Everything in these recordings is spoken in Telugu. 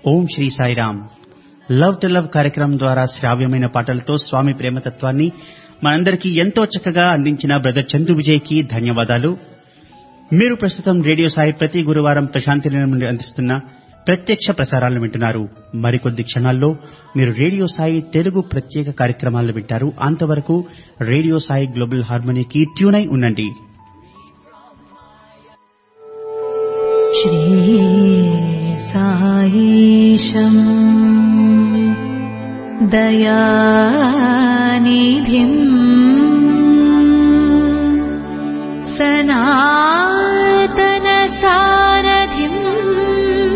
Om Sri Sairam love to love కార్యక్రమం ద్వారా శ్రావ్యమైన పాటలతో స్వామి ప్రేమతత్వాన్ని మనందరికీ ఎంతో చక్కగా అందించిన బ్రదర్ చందు విజయ్కి ధన్యవాదాలు మీరు ప్రస్తుతం రేడియో సాయి ప్రతి గురువారం ప్రశాంతి నిలయం నుండి అందిస్తున్న ప్రత్యక్ష ప్రసారాలను వింటున్నారు మరికొద్ది క్షణాల్లో మీరు రేడియో సాయి తెలుగు ప్రత్యేక సాయిరామ్ వింటారు అంతవరకు రేడియో సాయి గ్లోబల్ హార్మోనీకి ట్యూన్ అయి ఉండండి श्रीसायीशम् दयानिधिम् सनातनसारथिम्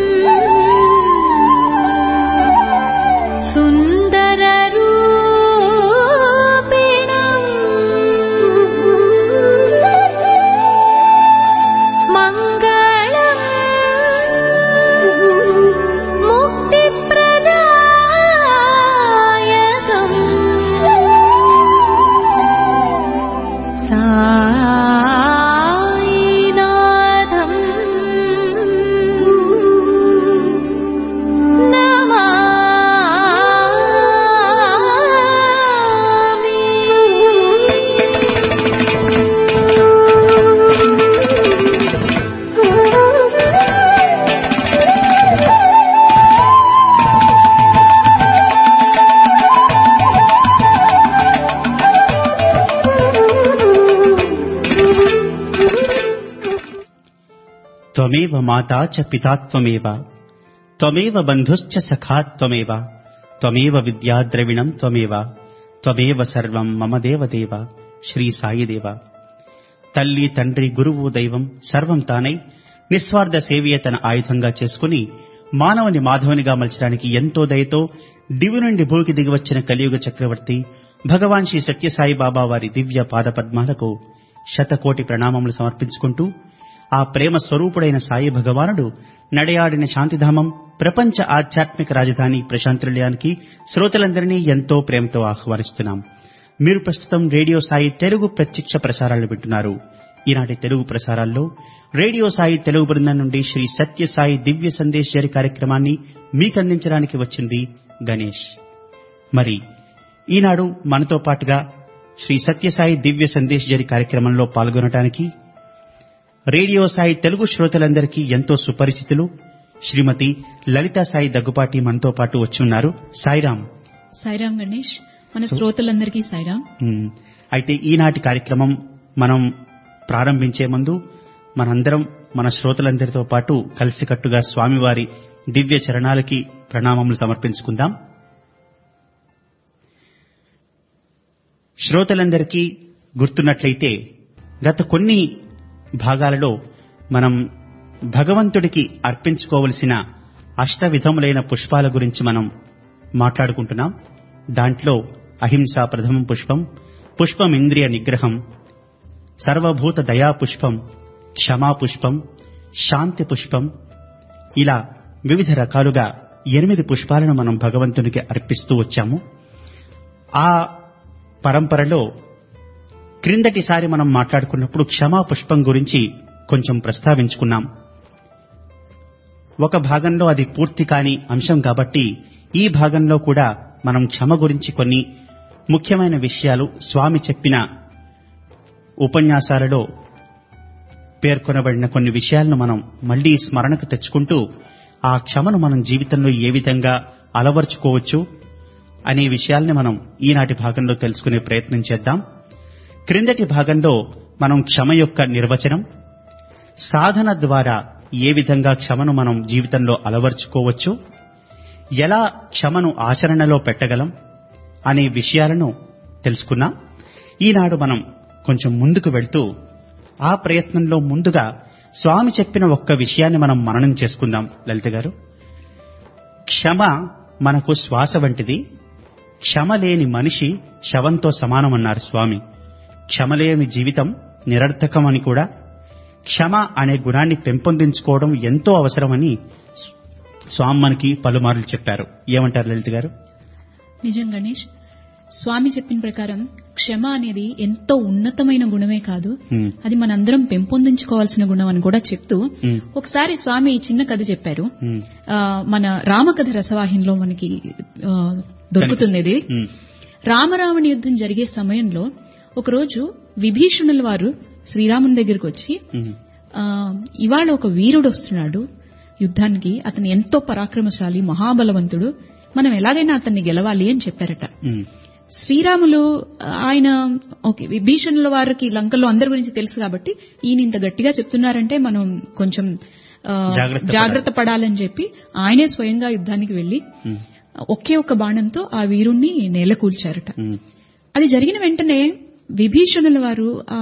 सुन्दररूपिणम् मङ्गलम् मुक्तिप्रदायकम् सायिनाथम् త్వమేవ మాతా చ పితా త్వమేవ త్వమేవ బంధుశ్చ సఖా త్వమేవ త్వమేవ విద్యా ద్రవిణం త్వమేవ త్వమేవ సర్వం మమ దేవదేవ శ్రీ సాయిదేవ తల్లి తండ్రి గురువు దైవం సర్వం తానై నిస్వార్థ సేవయే తన ఆయుధంగా చేసుకుని మానవుని మాధవునిగా మలచడానికి ఎంతో దయతో దివి నుండి భూమికి దిగివచ్చిన కలియుగ చక్రవర్తి భగవాన్ శ్రీ సత్యసాయి బాబా వారి దివ్య పాదపద్మాలకు శతకోటి ప్రణామములు సమర్పించుకుంటూ ఆ ప్రేమ స్వరూపుడైన సాయి భగవానుడు నడయాడిన శాంతిధామం ప్రపంచ ఆధ్యాత్మిక రాజధాని ప్రశాంతినిలయానికి శ్రోతలందరినీ ఎంతో ప్రేమతో ఆహ్వానిస్తున్నాం మీరు ప్రస్తుతం రేడియో సాయి తెలుగు ప్రత్యక్ష ప్రసారాలు వింటున్నారు ఈనాటి తెలుగు ప్రసారాల్లో రేడియో సాయి తెలుగు బృందం నుండి శ్రీ సత్య సాయి దివ్య సందేశ్ జరి కార్యక్రమాన్ని మీకందించడానికి వచ్చింది గణేష్ మరి ఈనాడు మనతో పాటుగా శ్రీ సత్యసాయి దివ్య సందేశ్ జరి కార్యక్రమంలో పాల్గొనడానికి రేడియో సాయి తెలుగు శ్రోతలందరికీ ఎంతో సుపరిచితులు శ్రీమతి లలితా సాయి దగ్గుపాటి మనతో పాటు వచ్చి ఉన్నారు సాయిరాం సాయిరామ్ గణేష్ మన శ్రోతలందరికీ సాయిరామ్ మ్మ్. అయితే ఈనాటి కార్యక్రమం మనం ప్రారంభించే ముందు మనందరం మన శ్రోతలందరితో పాటు కలిసికట్టుగా స్వామివారి దివ్య చరణాలకి ప్రణామములు సమర్పించుకుందాం శ్రోతలందరికీ గుర్తున్నట్లయితే గత కొన్ని భాగాలలో మనం భగవంతుడికి అర్పించుకోవలసిన అష్టవిధములైన పుష్పాల గురించి మనం మాట్లాడుకుంటున్నాం దాంట్లో అహింస ప్రథమం పుష్పం పుష్పం ఇంద్రియ నిగ్రహం సర్వభూత దయా పుష్పం క్షమా పుష్పం శాంతి పుష్పం ఇలా వివిధ రకాలుగా ఎనిమిది పుష్పాలను మనం భగవంతునికి అర్పిస్తూ వచ్చాము ఆ పరంపరలో క్రిందటిసారి మనం మాట్లాడుకున్నప్పుడు క్షమా పుష్పం గురించి కొంచెం ప్రస్తావించుకున్నాం ఒక భాగంలో అది పూర్తి కాని అంశం కాబట్టి ఈ భాగంలో కూడా మనం క్షమ గురించి కొన్ని ముఖ్యమైన విషయాలు స్వామి చెప్పిన ఉపన్యాసాలలో పేర్కొనబడిన కొన్ని విషయాలను మనం మళ్లీ స్మరణకు తెచ్చుకుంటూ ఆ క్షమను మనం జీవితంలో ఏ విధంగా అలవర్చుకోవచ్చు అనే విషయాల్ని మనం ఈనాటి భాగంలో తెలుసుకునే ప్రయత్నం చేద్దాం క్రిందటి భాగంలో మనం క్షమ యొక్క నిర్వచనం సాధన ద్వారా ఏ విధంగా క్షమను మనం జీవితంలో అలవర్చుకోవచ్చు ఎలా క్షమను ఆచరణలో పెట్టగలం అనే విషయాలను తెలుసుకున్నాం ఈనాడు మనం కొంచెం ముందుకు వెళ్తూ ఆ ప్రయత్నంలో ముందుగా స్వామి చెప్పిన ఒక్క విషయాన్ని మనం మననం చేసుకుందాం లలిత గారు క్షమ మనకు శ్వాస వంటిది క్షమ లేని మనిషి శవంతో సమానమన్నారు స్వామి క్షమలేని జీవితం నిరర్థకమని కూడా క్షమ అనే గుణాన్ని పెంపొందించుకోవడం ఎంతో అవసరమని స్వామి మనకి పలుమార్లు చెప్పారు ఏమంటారు లలిత గారు నిజం గణేష్ స్వామి చెప్పిన ప్రకారం క్షమ అనేది ఎంతో ఉన్నతమైన గుణమే కాదు ఉమ్, అది మనందరం పెంపొందించుకోవాల్సిన గుణం అని కూడా చెప్తూ ఉమ్, ఒకసారి స్వామి ఈ చిన్న కథ చెప్పారు ఉమ్, ఆ, మన రామకథ రసవాహినిలో మనకి ఆ, దొరుకుతుంది ఇది ఉమ్, రామరావణ యుద్ధం జరిగే సమయంలో ఒకరోజు విభీషణుల వారు శ్రీరాముని దగ్గరికి వచ్చి ఉమ్, ఆ, ఇవాళ ఒక వీరుడు వస్తున్నాడు యుద్ధానికి అతను ఎంతో పరాక్రమశాలి మహాబలవంతుడు మనం ఎలాగైనా అతన్ని గెలవాలి అని చెప్పారట ఉమ్, శ్రీరాములు ఆయన ఓకే విభీషణుల వారికి లంకలో అందరి గురించి తెలుసు కాబట్టి ఈయన ఇంత గట్టిగా చెప్తున్నారంటే మనం కొంచెం ఆ, జాగ్రత్త జాగ్రత్త పడాలని చెప్పి ఆయనే స్వయంగా యుద్ధానికి వెళ్లి ఉమ్, ఒకే ఒక్క బాణంతో ఆ వీరుణ్ణి నేల కూల్చారట ఉమ్, అది జరిగిన వెంటనే విభీషణుల వారు ఆ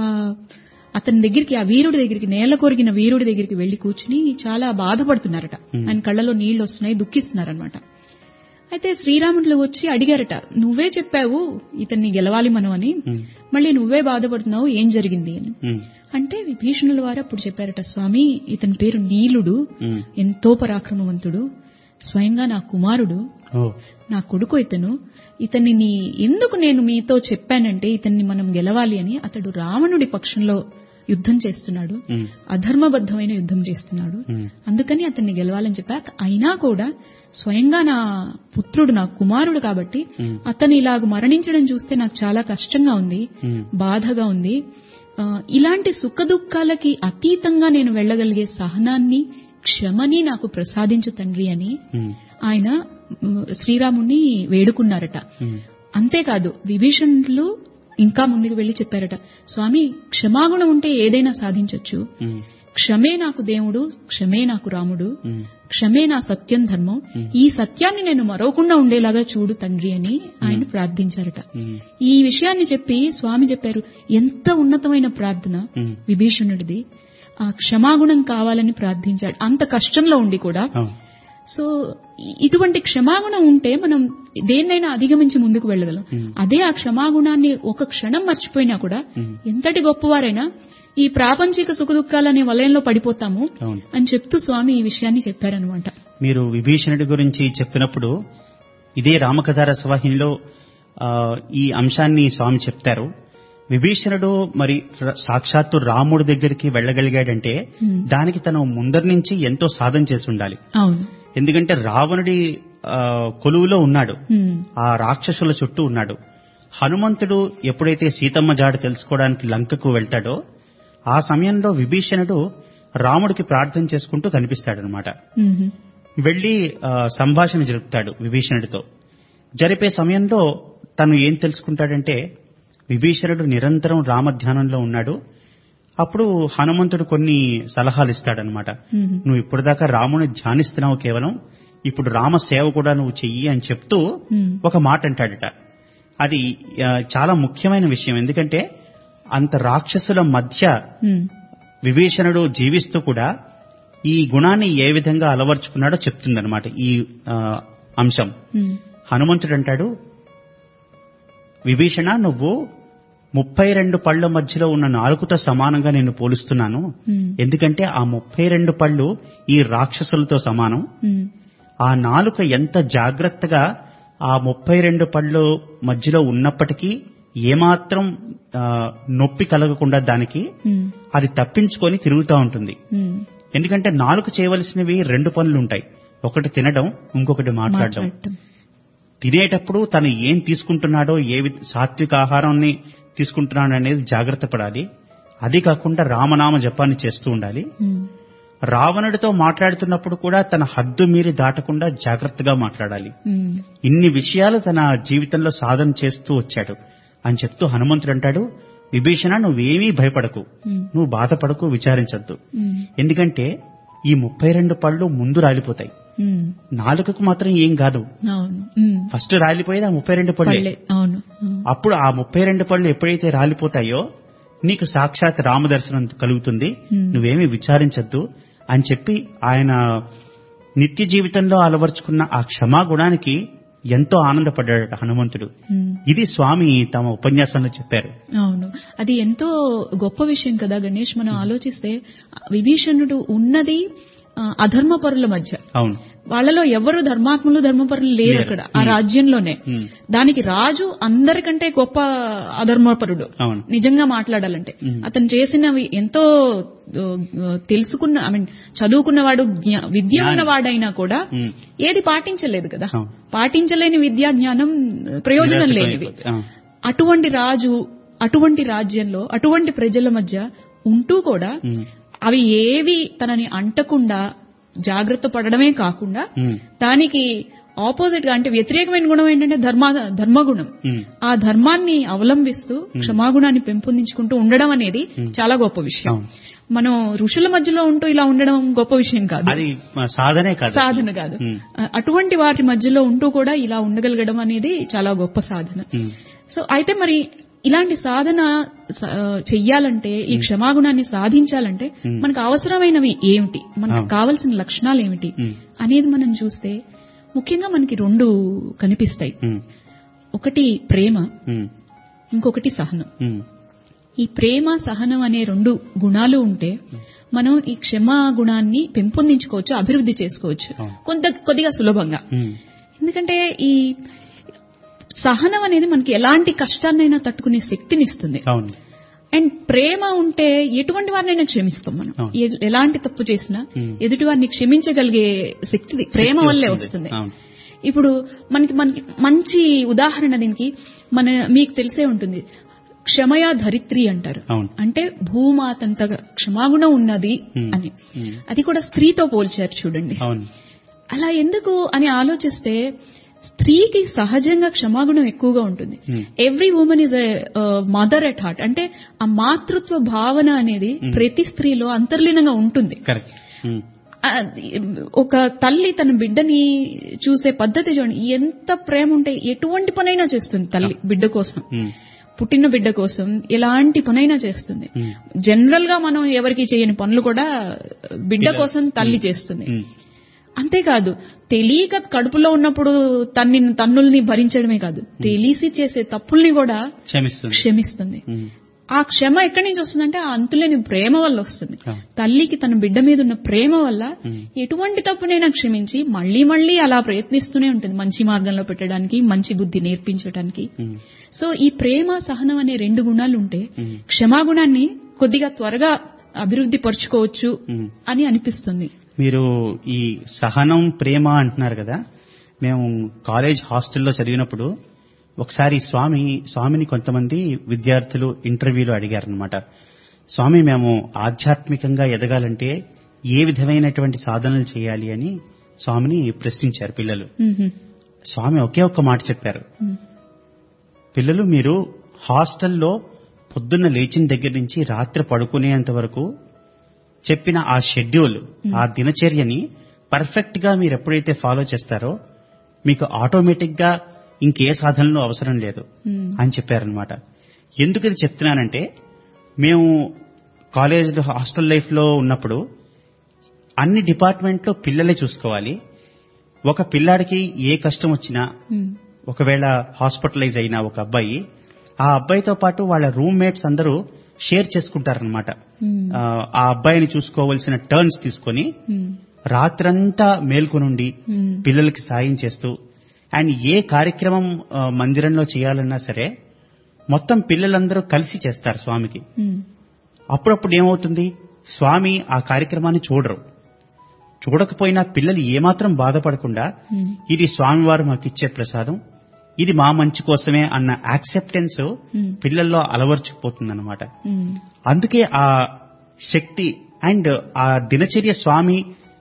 అతని దగ్గరికి ఆ వీరుడి దగ్గరికి నేల కొరిగిన వీరుడి దగ్గరికి వెళ్లి కూర్చుని చాలా బాధపడుతున్నారట ఆయన కళ్ళలో నీళ్లు వస్తున్నాయి దుఃఖిస్తున్నారనమాట అయితే శ్రీరాముడు వచ్చి అడిగారట నువ్వే చెప్పావు ఇతన్ని గెలవాలి మనం అని ఉమ్, మళ్ళీ నువ్వే బాధపడుతున్నావు ఏం జరిగింది అని ఉమ్, అంటే విభీషణుల వారు అప్పుడు చెప్పారట స్వామి ఇతని పేరు నీలుడు ఉమ్. ఎంతో పరాక్రమవంతుడు స్వయంగా నా కుమారుడు ఓ నా కొడుకు ఇతను ఇతనిని ఎందుకు నేను మీతో చెప్పానంటే ఇతన్ని మనం గెలవాలి అని అతడు రావణుడి పక్షంలో యుద్ధం చేస్తున్నాడు ఉమ్, అధర్మబద్ధమైన యుద్ధం చేస్తున్నాడు ఉమ్, అందుకని అతన్ని గెలవాలని చెప్పాక అయినా కూడా స్వయంగా నా పుత్రుడు నా కుమారుడు కాబట్టి ఉమ్, అతను ఇలాగ మరణించడం చూస్తే నాకు చాలా కష్టంగా ఉంది ఉమ్, బాధగా ఉంది ఆ, ఇలాంటి సుఖదుఖాలకి అతీతంగా నేను వెళ్ళగలిగే సహనాన్ని క్షమని నాకు ప్రసాదించు తండ్రి అని ఉమ్, ఆయన మ్, శ్రీరాముణ్ణి వేడుకున్నారట ఉమ్, అంతేకాదు విభీషణులు ఇంకా ముందుకు వెళ్లి చెప్పారట స్వామి క్షమాగుణం ఉంటే ఏదైనా సాధించొచ్చు ఉమ్, క్షమే నాకు దేవుడు క్షమే నాకు రాముడు ఉమ్, క్షమే నా సత్యం ధర్మం ఈ సత్యాన్ని నేను మరవకుండా ఉండేలాగా చూడు తండ్రి అని ఆయన ప్రార్థించారట ఉమ్, ఈ విషయాన్ని చెప్పి స్వామి చెప్పారు ఎంత ఉన్నతమైన ప్రార్థన ఉమ్. విభీషణుడిది ఆ క్షమాగుణం కావాలని ప్రార్థించాడు అంత కష్టంలో ఉండి కూడా అవును. సో ఇ- ఇటువంటి క్షమాగుణం ఉంటే మనం దేన్నైనా అధిగమించి ముందుకు వెళ్ళగలం మ్మ్. అదే ఆ క్షమాగుణాన్ని ఒక క్షణం మర్చిపోయినా కూడా మ్మ్. ఎంతటి గొప్పవారైనా ఈ ప్రాపంచిక సుఖదుఖాలనే వలయంలో పడిపోతాము అవును అని చెప్తూ స్వామి ఈ విషయాన్ని చెప్పారనమాట మీరు విభీషణుడి గురించి చెప్పినప్పుడు ఇదే రామకథ రసవాహినిలో ఆ, ఈ అంశాన్ని స్వామి చెప్తారు విభీషణుడు మరి ర- సాక్షాత్తు రాముడి దగ్గరికి వెళ్ళగలిగాడంటే Hmm. దానికి తను ముందరి నుంచి ఎంతో సాధన చేసి ఉండాలి అవును ఎందుకంటే రావణుడి ఆ, కొలువులో ఉన్నాడు మ్మ్. ఆ రాక్షసుల చుట్టూ ఉన్నాడు హనుమంతుడు ఎప్పుడైతే సీతమ్మ జాడ తెలుసుకోవడానికి లంకకు వెళ్తాడో ఆ సమయంలో విభీషణుడు రాముడికి ప్రార్థన చేసుకుంటూ కనిపిస్తాడనమాట మ్మ్. వెళ్లి ఆ, సంభాషణ జరుపుతాడు విభీషణుడితో జరిపే సమయంలో తను ఏం తెలుసుకుంటాడంటే విభీషణుడు నిరంతరం రామధ్యానంలో ఉన్నాడు అప్పుడు హనుమంతుడు కొన్ని సలహాలు ఇస్తాడనమాట మ్మ్. నువ్వు ఇప్పటిదాకా రాముని ధ్యానిస్తున్నావు కేవలం ఇప్పుడు రామ సేవ కూడా నువ్వు చెయ్యి అని చెప్తూ మ్మ్. ఒక మాట అంటాడట అది ఆ, చాలా ముఖ్యమైన విషయం ఎందుకంటే అంత రాక్షసుల మధ్య మ్మ్. విభీషణుడు జీవిస్తూ కూడా ఈ గుణాన్ని ఏ విధంగా అలవర్చుకున్నాడో చెప్తుందన్నమాట ఈ ఆ, అంశం మ్మ్. హనుమంతుడు అంటాడు విభీషణ నువ్వు ముప్పై రెండు పళ్ళ మధ్యలో ఉన్న నాలుగుతో సమానంగా నేను పోలుస్తున్నాను మ్మ్. ఎందుకంటే ఆ ముప్పై రెండు పళ్ళు ఈ రాక్షసులతో సమానం మ్మ్. ఆ నాలుక ఎంత జాగ్రత్తగా ఆ ముప్పై రెండు పళ్ళు మధ్యలో ఉన్నప్పటికీ ఏమాత్రం ఆ, నొప్పి కలగకుండా దానికి మ్మ్. అది తప్పించుకొని తిరుగుతూ ఉంటుంది మ్మ్. ఎందుకంటే నాలుక చేయవలసినవి రెండు పనులు ఉంటాయి ఒకటి తినడం ఇంకొకటి మాట్లాడడం మాట్లాడటం తినేటప్పుడు తను ఏం తీసుకుంటున్నాడో ఏ వి- సాత్విక ఆహారాన్ని తీసుకుంటున్నాడు అనేది జాగ్రత్త పడాలి అది కాకుండా రామనామ జపాన్ని చేస్తూ ఉండాలి మ్మ్. రావణుడితో మాట్లాడుతున్నప్పుడు కూడా తన హద్దు మీరి దాటకుండా జాగ్రత్తగా మాట్లాడాలి మ్మ్. ఇన్ని విషయాలు తన జీవితంలో సాధన చేస్తూ వచ్చాడు అని చెప్తూ హనుమంతుడు అంటాడు విభీషణ నువ్వేమీ భయపడకు మ్మ్. నువ్వు బాధపడకు విచారించద్దు మ్మ్. ఎందుకంటే ఈ ముప్పై రెండు పళ్ళు ముందు రాలిపోతాయి మ్మ్. నాలుకకు మాత్రం ఏం కాదు అవును మ్మ్. ఫస్ట్ రాలిపోయేది ఆ ముప్పై రెండు పళ్ళే పళ్ళే అవును మ్మ్. అప్పుడు ఆ ముప్పై రెండు పళ్ళు ఎప్పుడైతే రాలిపోతాయో నీకు సాక్షాత్ రామదర్శనం కలుగుతుంది Hmm. నువ్వేమీ విచారించద్దు అని చెప్పి ఆయన నిత్య జీవితంలో అలవర్చుకున్న ఆ క్షమాగుణానికి ఎంతో ఆనందపడ్డాడట హనుమంతుడు మ్మ్. ఇది స్వామి తమ ఉపన్యాసంలో చెప్పారు అవును అది ఎంతో గొప్ప విషయం కదా గణేష్ మనం ఆలోచిస్తే విభీషణుడు ఉన్నది ఆ, అధర్మపరుల మధ్య అవును వాళ్ళలో ఎవరు ధర్మాత్ములు ధర్మపరులు లేరు లేరు. అక్కడ ఆ రాజ్యంలోనే Hmm. దానికి రాజు అందరికంటే గొప్ప అధర్మపరుడు అవును నిజంగా మాట్లాడాలంటే Hmm. అతను చేసినవి ఎంతో ఆ, తెలుసుకున్న ఐ మీన్ చదువుకున్నవాడు జ్ఞా- విద్య జ్ఞాని. ఉన్నవాడైనా కూడా ఉమ్. ఏది పాటించలేదు కదా అవును. పాటించలేని విద్యా జ్ఞానం ప్రయోజనం లేనివి నిరర్థకమైపోతుంది. ఆ. అటువంటి రాజు అటువంటి రాజ్యంలో అటువంటి ప్రజల మధ్య ఉంటూ కూడా ఉమ్. అవి ఏవి తనని అంటకుండా జాగ్రత్త పడడమే కాకుండా ఉమ్. దానికి ఆపోజిట్ గా అంటే వ్యతిరేకమైన గుణం ఏంటంటే ధర్మ ధర్మగుణం ఉమ్. ఆ ధర్మాన్ని అవలంబిస్తూ క్షమాగుణాన్ని పెంపొందించుకుంటూ ఉండడం అనేది చాలా గొప్ప విషయం అవును. మనం ఋషుల మధ్యలో ఉంటూ ఇలా ఉండడం గొప్ప విషయం కాదు అది సాధనే కాదు సాధన కాదు ఉమ్. అ- అటువంటి వాటి మధ్యలో ఉంటూ కూడా ఇలా ఉండగలగడం అనేది చాలా గొప్ప సాధన ఉమ్. సో అయితే మరి ఇలాంటి సాధన స- ఆ, చెయ్యాలంటే ఈ క్షమాగుణాన్ని సాధించాలంటే Hmm. మనకు అవసరమైనవి ఏమిటి మనకు అవును. కావలసిన లక్షణాలు ఏమిటి ఉమ్. అనేది మనం చూస్తే ముఖ్యంగా మనకి రెండు కనిపిస్తాయి ఉమ్. ఒకటి ప్రేమ ఉమ్. ఇంకొకటి సహనం ఉమ్. ఈ ప్రేమ సహనం అనే రెండు గుణాలు ఉంటే మనం ఈ క్షమా గుణాన్ని పెంపొందించుకోవచ్చు అభివృద్ధి చేసుకోవచ్చు అవును. కొంత కొద్దిగా సులభంగా ఉమ్. ఎందుకంటే ఈ సహనం అనేది మనకి ఎలాంటి కష్టాన్నైనా తట్టుకునే శక్తిని ఇస్తుంది అవును అండ్ ప్రేమ ఉంటే ఎటువంటి వారినైనా క్షమిస్తాం మనం అవును. ఎ- ఎలాంటి తప్పు చేసినా Hmm. ఎదుటి వారిని క్షమించగలిగే శక్తి ప్రేమ శక్తి వల్లే వస్తుంది. వస్తుంది అవును. ఇప్పుడు మనకి మనకి మంచి ఉదాహరణ దీనికి మన మీకు తెలిసే ఉంటుంది క్షమయా ధరిత్రి అంటారు అవును. అంటే భూమాతంత క్షమాగుణం ఉన్నది Hmm. అని Hmm. అది కూడా స్త్రీతో పోల్చారు చూడండి అవును అలా ఎందుకు అని ఆలోచిస్తే స్త్రీకి సహజంగా క్షమాగుణం ఎక్కువగా ఉంటుంది Hmm. Every woman is a mother at heart అంటే ఆ మాతృత్వ భావన అనేది ప్రతి స్త్రీలో అంతర్లీనంగా ఉంటుంది కరెక్ట్ ఉమ్. అది ఒక తల్లి తన బిడ్డని చూసే పద్ధతి చూడండి ఎంత ప్రేమ ఉంటే ఎటువంటి పనైనా చేస్తుంది తల్లి బిడ్డ కోసం ఉమ్. పుట్టిన బిడ్డ కోసం ఎలాంటి పనైనా చేస్తుంది ఉమ్. జనరల్ గా మనం ఎవరికి చేయని పనులు కూడా బిడ్డ కోసం తల్లి చేస్తుంది ఉమ్. అంతేకాదు తెలియక కడుపులో ఉన్నప్పుడు తన్ని తన్నుల్ని భరించడమే కాదు తెలిసి చేసే తప్పుల్ని కూడా క్షమిస్తుంది క్షమిస్తుంది ఉమ్. ఆ క్షమ ఎక్కడి నుంచి వస్తుందంటే ఆ అంతులేని ప్రేమ వల్ల వస్తుంది ఆ. తల్లికి తన బిడ్డ మీద ఉన్న ప్రేమ వల్ల ఉమ్. ఎటువంటి తప్పునైనా క్షమించి మళ్ళీ మళ్ళీ అలా ప్రయత్నిస్తూనే ఉంటుంది మంచి మార్గంలో పెట్టడానికి మంచి బుద్ధి నేర్పించడానికి ఉమ్. సో ఈ ప్రేమ సహనం అనే రెండు గుణాలు ఉంటే ఉమ్. క్షమాగుణాన్ని కొద్దిగా త్వరగా అభివృద్ధి పరుచుకోవచ్చు ఉమ్. అని అనిపిస్తుంది మీరు ఈ సహనం ప్రేమ అంటున్నారు కదా మేము కాలేజ్ హాస్టల్లో చదివినప్పుడు ఒకసారి స్వామి స్వామిని కొంతమంది విద్యార్థులు ఇంటర్వ్యూలో అడిగారనమాట స్వామి మేము ఆధ్యాత్మికంగా ఎదగాలంటే ఏ విధమైనటువంటి సాధనలు చేయాలి అని స్వామిని ప్రశ్నించారు పిల్లలు మ్మ్. స్వామి ఒకే ఒక్క మాట చెప్పారు మ్మ్. పిల్లలు మీరు హాస్టల్లో పొద్దున్న లేచిన దగ్గర నుంచి రాత్రి పడుకునేంత వరకు చెప్పిన ఆ షెడ్యూల్ ఆ దినచర్యని పర్ఫెక్ట్ గా మీరు ఎప్పుడైతే ఫాలో చేస్తారో మీకు ఆటోమేటిక్ గా ఇంకే సాధనలు అవసరం లేదు మ్మ్. అని చెప్పారనమాట ఎందుకు ఇది చెప్తున్నానంటే మేము కాలేజ్ హాస్టల్ లైఫ్ లో ఉన్నప్పుడు అన్ని డిపార్ట్మెంట్లో పిల్లలే చూసుకోవాలి ఒక పిల్లాడికి ఏ కష్టం వచ్చినా మ్మ్. ఒకవేళ హాస్పిటలైజ్ అయిన ఒక అబ్బాయి ఆ అబ్బాయితో పాటు వాళ్ళ రూమ్మేట్స్ అందరూ షేర్ చేసుకుంటారనమాట మ్మ్. ఆ అబ్బాయిని చూసుకోవలసిన టర్న్స్ తీసుకొని మ్మ్. రాత్రంతా మేల్కొనుండి మ్మ్. పిల్లలకి సాయం చేస్తూ అండ్ ఏ కార్యక్రమం ఆ, మందిరంలో చేయాలన్నా సరే మొత్తం పిల్లలందరూ కలిసి చేస్తారు స్వామికి మ్మ్. అప్పుడప్పుడు ఏమవుతుంది స్వామి ఆ కార్యక్రమాన్ని చూడరు చూడకపోయినా పిల్లలు ఏమాత్రం బాధపడకుండా మ్మ్. ఇది స్వామివారు మాకిచ్చే ప్రసాదం ఇది మా మంచి కోసమే అన్న యాక్సెప్టెన్స్ మ్మ్. పిల్లల్లో అలవర్చుకుపోతుందన్నమాట మ్మ్. అందుకే ఆ శక్తి అండ్ ఆ దినచర్య స్వామి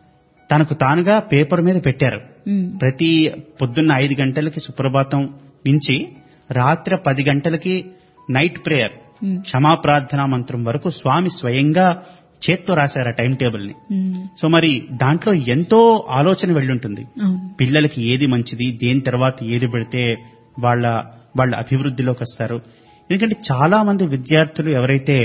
తనకు తానుగా పేపర్ మీద పెట్టారు మ్మ్. ప్రతి పొద్దున్న ఐదు గంటలకి సుప్రభాతం నుంచి రాత్రి పది గంటలకి నైట్ ప్రేయర్ మ్మ్. క్షమాప్రార్థనా మంత్రం వరకు స్వామి స్వయంగా చేత్తో రాశారు ఆ టైం టేబుల్ ని మ్మ్. సో మరి దాంట్లో ఎంతో ఆలోచన వెళ్ళుంటుంది అవును పిల్లలకి ఏది మంచిది దేని తర్వాత ఏది పెడితే వాళ్ళ వాళ్ళ అభివృద్ధిలోకి వస్తారు ఎందుకంటే చాలా మంది విద్యార్థులు ఎవరైతే